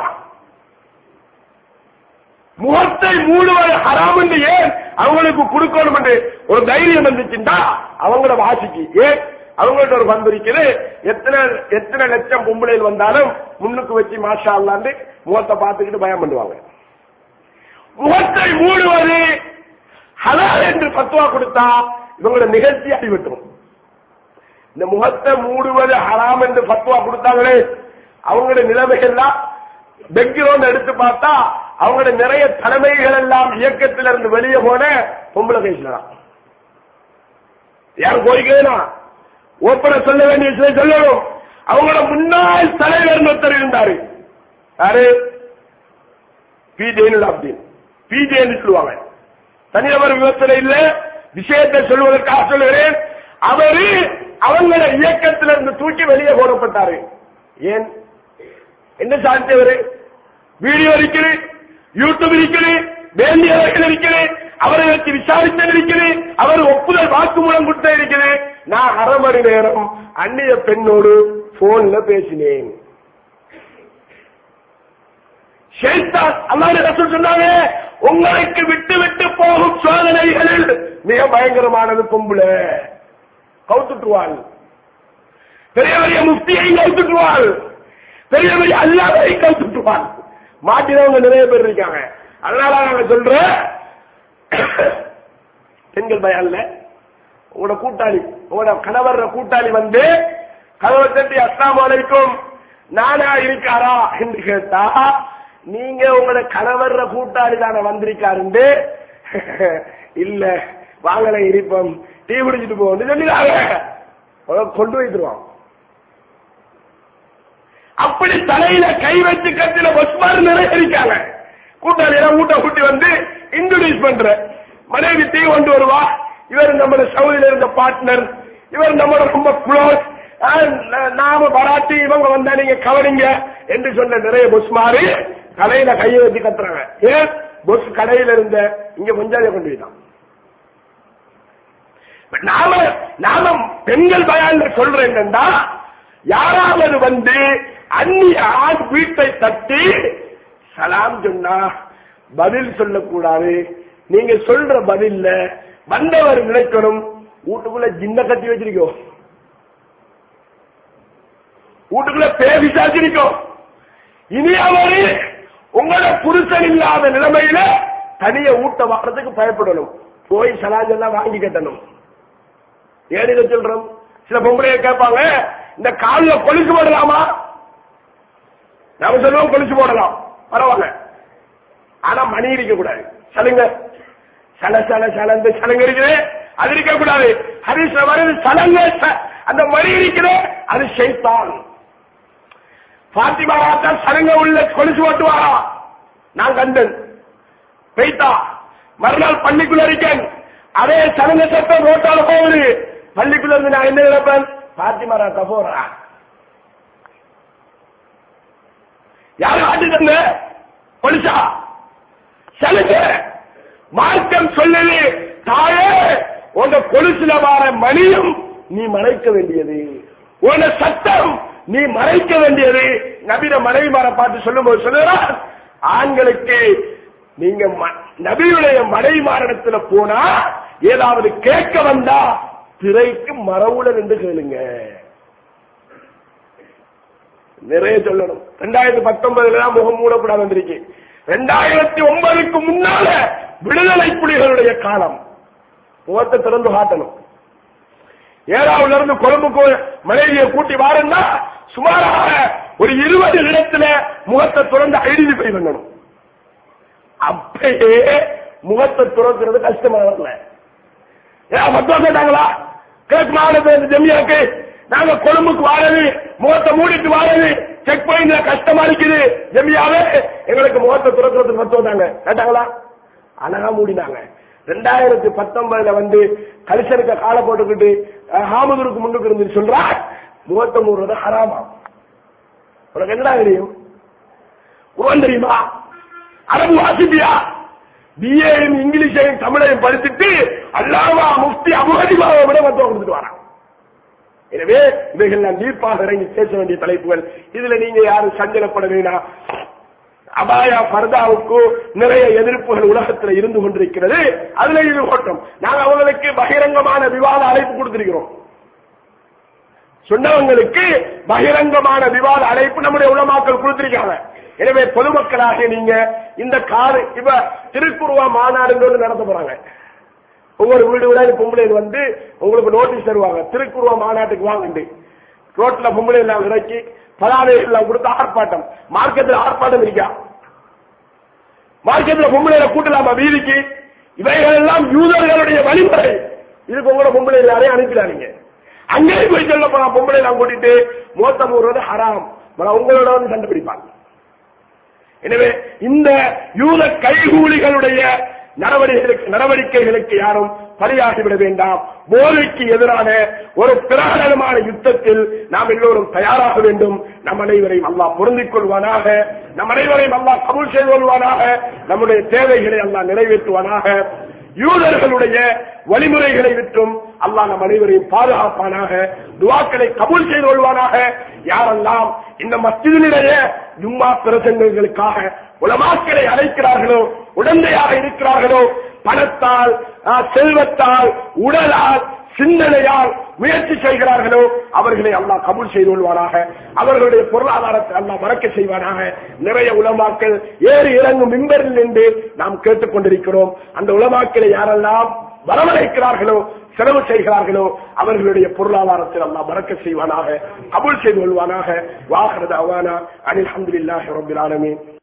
முகத்தை மூடுவது ஹராம் என்று ஏன் அவங்களுக்கு கொடுக்கணும் என்று ஒரு தைரியம் வந்துச்சுண்டா அவங்களோட வாசிக்கு ஏன் அவங்கள்ட்ட ஒரு பண்பு இருக்குது எத்தனை எத்தனை லட்சம் பொம்பளைகள் வந்தாலும் முன்னுக்கு வச்சு மாஷா அல்லாண்டு முகத்தை பார்த்துக்கிட்டு பயம் பண்ணுவாங்க முகத்தை மூடுவது ஹலால் என்று பத்துவா கொடுத்தா இவங்களோட நிகழ்ச்சி அடிவிட்டுரும் இந்த முகத்தை மூடுவது ஹராம் என்று பத்துவா கொடுத்தாங்களே அவங்களோட நிலைமைகள்லாம் பேக்ரவுண்ட் எடுத்து பார்த்தா அவங்களோட நிறைய தலைமைகள் எல்லாம் இயக்கத்திலிருந்து வெளியே போன பொம்பளை பேசலாம் யார் கோரிக்கைனா ஓப்பன சொல்ல வேண்டிய விஷயம் சொல்லணும் அவங்களோட முன்னாள் தலைவர் ஒருத்தர் இருந்தாரு யாரு பி ஜெயினுலாப்தீன் பி ஜெயின் சொல்லுவாங்க தனிநபர் விமர்சனம் இல்ல விஷயத்தை சொல்வதற்காக சொல்லுகிறேன் அவரு அவங்கள இயக்கத்திலிருந்து தூக்கி வெளியே போடப்பட்டாரு ஏன் என்ன சாதித்தவரு வீடியோ இருக்குது யூடியூப் இருக்குது வேண்டியவர்கள் இருக்குது அவரை வச்சு விசாரித்து இருக்குது அவர் ஒப்புதல் வாக்குமூலம் கொடுத்த இருக்குது நான் அரை மணி நேரம் அந்நிய பெண்ணோடு போன்ல பேசினேன் ஷைத்தான் அல்லாஹ் ரசூல் சொன்னாங்க உங்களுக்கு விட்டு விட்டு போகும் சோதனைகளில் மிக பயங்கரமானது பொம்புல கவுத்துட்டுவாள் பெரிய பெரிய முஃப்தியை கவுத்துட்டுவாள் பெரிய பெரிய அல்லாவை கவுத்துட்டுவாள் மாட்டினவங்க நிறைய பேர் இருக்காங்க அதனால நாங்க சொல்றோம் பெண்கள் பயம் இல்ல உங்களோட கூட்டாளி உங்களோட கணவர் கூட்டாளி வந்து கதவை தட்டி அஸ்லாம் வலைக்கும் நானா இருக்காரா என்று கேட்டா நீங்க உங்களோட கணவர் கூட்டாளி தானே வந்திருக்காருண்டு இல்ல வாங்கல இருப்போம் டீ குடிச்சிட்டு போவோம் சொல்லிடாங்க உனக்கு கொண்டு வைத்துருவான் அப்படி தலையில கை வச்சு கத்தில பஸ்மாறு நிறைய இருக்காங்க கூட்டாளி எல்லாம் கூட்ட கூட்டி வந்து இன்ட்ரோடியூஸ் பண்ற மனைவி டீ கொண்டு வருவா இவர் நம்ம சவுதியில இருந்த பார்ட்னர் இவர் நம்மளோட ரொம்ப க்ளோஸ் நாம பராட்டி இவங்க வந்தா நீங்க கவனிங்க என்று சொன்ன நிறைய பொஸ்மாரு கடையில கையை வச்சு கத்துறாங்க ஏன் பொஸ் கடையில இருந்த இங்க கொஞ்சாலே கொண்டு போயிட்டான் நாம நாம பெண்கள் பயான் சொல்றேன் என்னன்னா யாராவது வந்து அந்நிய ஆண் வீட்டை தட்டி சலாம் சொன்னா பதில் சொல்லக்கூடாது நீங்க சொல்ற பதில்ல வந்தவர் நினைக்கணும் வீட்டுக்குள்ள ஜின்ன கட்டி வச்சிருக்கோம் வீட்டுக்குள்ள பேசி சாச்சிருக்கோம் இனி அவரு உங்களோட புருஷன் இல்லாத நிலைமையில தனிய ஊட்ட வாடுறதுக்கு பயப்படணும் போய் சலாஜெல்லாம் வாங்கி கட்டணும் ஏன் இதை சொல்றோம் சில பொம்பளைய கேட்பாங்க இந்த கால்ல கொலுசு போடலாமா நாம சொல்லுவோம் கொலுசு போடலாம் பரவாயில்ல ஆனா மணி இருக்க கூடாது சலுங்க சல சல சலந்து சலங்க இருக்குது அது இருக்க கூடாது ஹரிச வருது சலங்க ச- அந்த மணி இருக்குது அது ஷைத்தான் பாத்திமா தான் சலங்க உள்ள கொலுசு ஓட்டுவாரா நான் கண்டேன் பெய்தா மறுநாள் பள்ளிக்குள்ள இருக்கேன் அதே சலங்க சத்தம் ரோட்டால போகுது பள்ளிக்குள்ள இருந்து நான் என்ன நினைப்பேன் பாத்திமா ராத்தா போறா யாரு ஆட்டு தந்த பொலிசா சலுங்க மார்க்கம் சொல்லுது தாயே உங்க கொலுசுல வார மணியும் நீ மறைக்க வேண்டியது உன சத்தம் நீ மறைக்க வேண்டியது நபிர மனைவிமார பார்த்து சொல்லும்போது சொல்லுறார் ஆண்களுக்கு நீங்க ம- நபியுடைய மனைவிமாரிடத்துல போனா ஏதாவது கேட்க வந்தா திரைக்கு மரவுல நின்று கேளுங்க நிறைய சொல்லணும் ரெண்டாயிரத்தி பத்தொன்பதுல தான் முகம் மூடப்படாம வந்திருக்கு ரெண்டாயிரத்தி ஒன்பதுக்கு முன்னால விடுதலை புலிகளுடைய காலம் முகத்தை திறந்து காட்டணும் ஏழாவுல இருந்து கொழும்புக்கு மனைவியை கூட்டி வாருன்னா சுமாராக ஒரு இருபது இடத்துல முகத்தை திறந்து ஐடென்டிஃபை பண்ணணும் அப்பயே முகத்தை துறக்கிறது கஷ்டமா வரல ஏன் மத்தம் கேட்டாங்களா கேட்க மாவட்டத்தில் ஜெமியாக்கு நாங்க கொழும்புக்கு வாரது முகத்தை மூடிட்டு வாரது செக் பாயிண்ட்ல கஷ்டமா இருக்குது ஜெமியாவே எங்களுக்கு முகத்தை துறக்கிறதுக்கு மத்தம் வந்தாங்க கேட்டாங்களா அழகா மூடினாங்க ரெண்டாயிரத்தி பத்தொன்பதுல வந்து கலிசனுக்கு காலை போட்டுக்கிட்டு அஹ், ஹாமதூருக்கு முன்னுக்கு இருந்து சொல்றா முகத்தை மூடுறது ஹராமா உனக்கு என்னடா தெரியும் குரான் தெரியுமா அரபு வாசிப்பியா பிஏயும் இங்கிலீஷையும் தமிழையும் படிச்சுட்டு அல்லாமா முஃப்தி அபுஹதிமாவை விட மத்தம் கொடுத்துட்டு வரான் எனவே இவைகள் நான் நீர்ப்பாக இறங்கி பேச வேண்டிய தலைப்புகள் இதுல நீங்க யாரும் சஞ்சலப்பட வேணாம் அபாயா பர்தாவுக்கு நிறைய எதிர்ப்புகள் உலகத்தில் இருந்து கொண்டிருக்கிறது அதுல இது ஓட்டம் நாங்க அவங்களுக்கு பகிரங்கமான விவாத அழைப்பு கொடுத்திருக்கிறோம் சொன்னவங்களுக்கு பகிரங்கமான விவாத அழைப்பு நம்முடைய உலமாக்கள் கொடுத்திருக்காங்க எனவே பொதுமக்களாக நீங்க இந்த காரு இப்ப திருக்குருவா மாநாடுன்னு ஒண்ணு நடத்த போறாங்க ஒவ்வொரு வீடு வீடாக பொம்பளை வந்து உங்களுக்கு நோட்டீஸ் தருவாங்க திருக்குருவா மாநாட்டுக்கு வாங்கண்டு ரோட்ல பொம்பளை எல்லாம் இறக்கி பதாதைகள் எல்லாம் கொடுத்து ஆர்ப்பாட்டம் மார்க்கெட்டில் ஆர்ப்பாட்டம் இருக்கா மார்க்கெட்ல பொம்பளையில கூட்டலாமா வீதிக்கு இவைகள் எல்லாம் யூதர்களுடைய வழிமுறை இதுக்கு உங்களோட பொம்பளை யாரையும் அனுப்பிடாதீங்க அங்கே போய் சொல்ல போனா பொம்பளை நான் கூட்டிட்டு மோத்தம் போடுறது ஹராம் ஆனா உங்களோட வந்து சண்டை பிடிப்பாங்க எனவே இந்த யூத கைகூலிகளுடைய நடவடிக்கைகளுக்கு நடவடிக்கைகளுக்கு யாரும் பலியாகிவிட வேண்டாம் போதைக்கு எதிரான ஒரு பிரகடனமான யுத்தத்தில் நாம் எல்லோரும் தயாராக வேண்டும் நம் அனைவரையும் அல்லாஹ் பொருந்திக் கொள்வானாக நம் அனைவரையும் அல்லாஹ் கபூல் செய்து கொள்வானாக நம்முடைய தேவைகளை அல்லாஹ் நிறைவேற்றுவானாக யூதர்களுடைய வழிமுறைகளை விட்டும் அல்லாஹ் நம் அனைவரையும் பாதுகாப்பானாக துவாக்களை கபூல் செய்து கொள்வானாக யாரெல்லாம் இந்த மஸ்ஜிதினுடைய ஜும்மா பிரசங்கங்களுக்காக உலமாக்களை அழைக்கிறார்களோ உடந்தையாக இருக்கிறார்களோ பணத்தால் ஆ, செல்வத்தால் உடலால் சிந்தனையால் முயற்சி செய்கிறார்களோ அவர்களை அல்லாஹ் கபூல் செய்து கொள்வானாக அவர்களுடைய பொருளாதாரத்தை அல்லாஹ் மறக்க செய்வானாக நிறைய உலமாக்கள் ஏறி இறங்கும் மிம்பரில் நின்று நாம் கேட்டுக் கொண்டிருக்கிறோம் அந்த உலமாக்களை யாரெல்லாம் வரவழைக்கிறார்களோ செலவு செய்கிறார்களோ அவர்களுடைய பொருளாதாரத்தில் அல்லாஹ் மறக்க செய்வானாக கபூல் செய்து கொள்வானாக வாகரது அவானா அனில் அஹமதுல்லாஹி ரபில் ஆலமீன்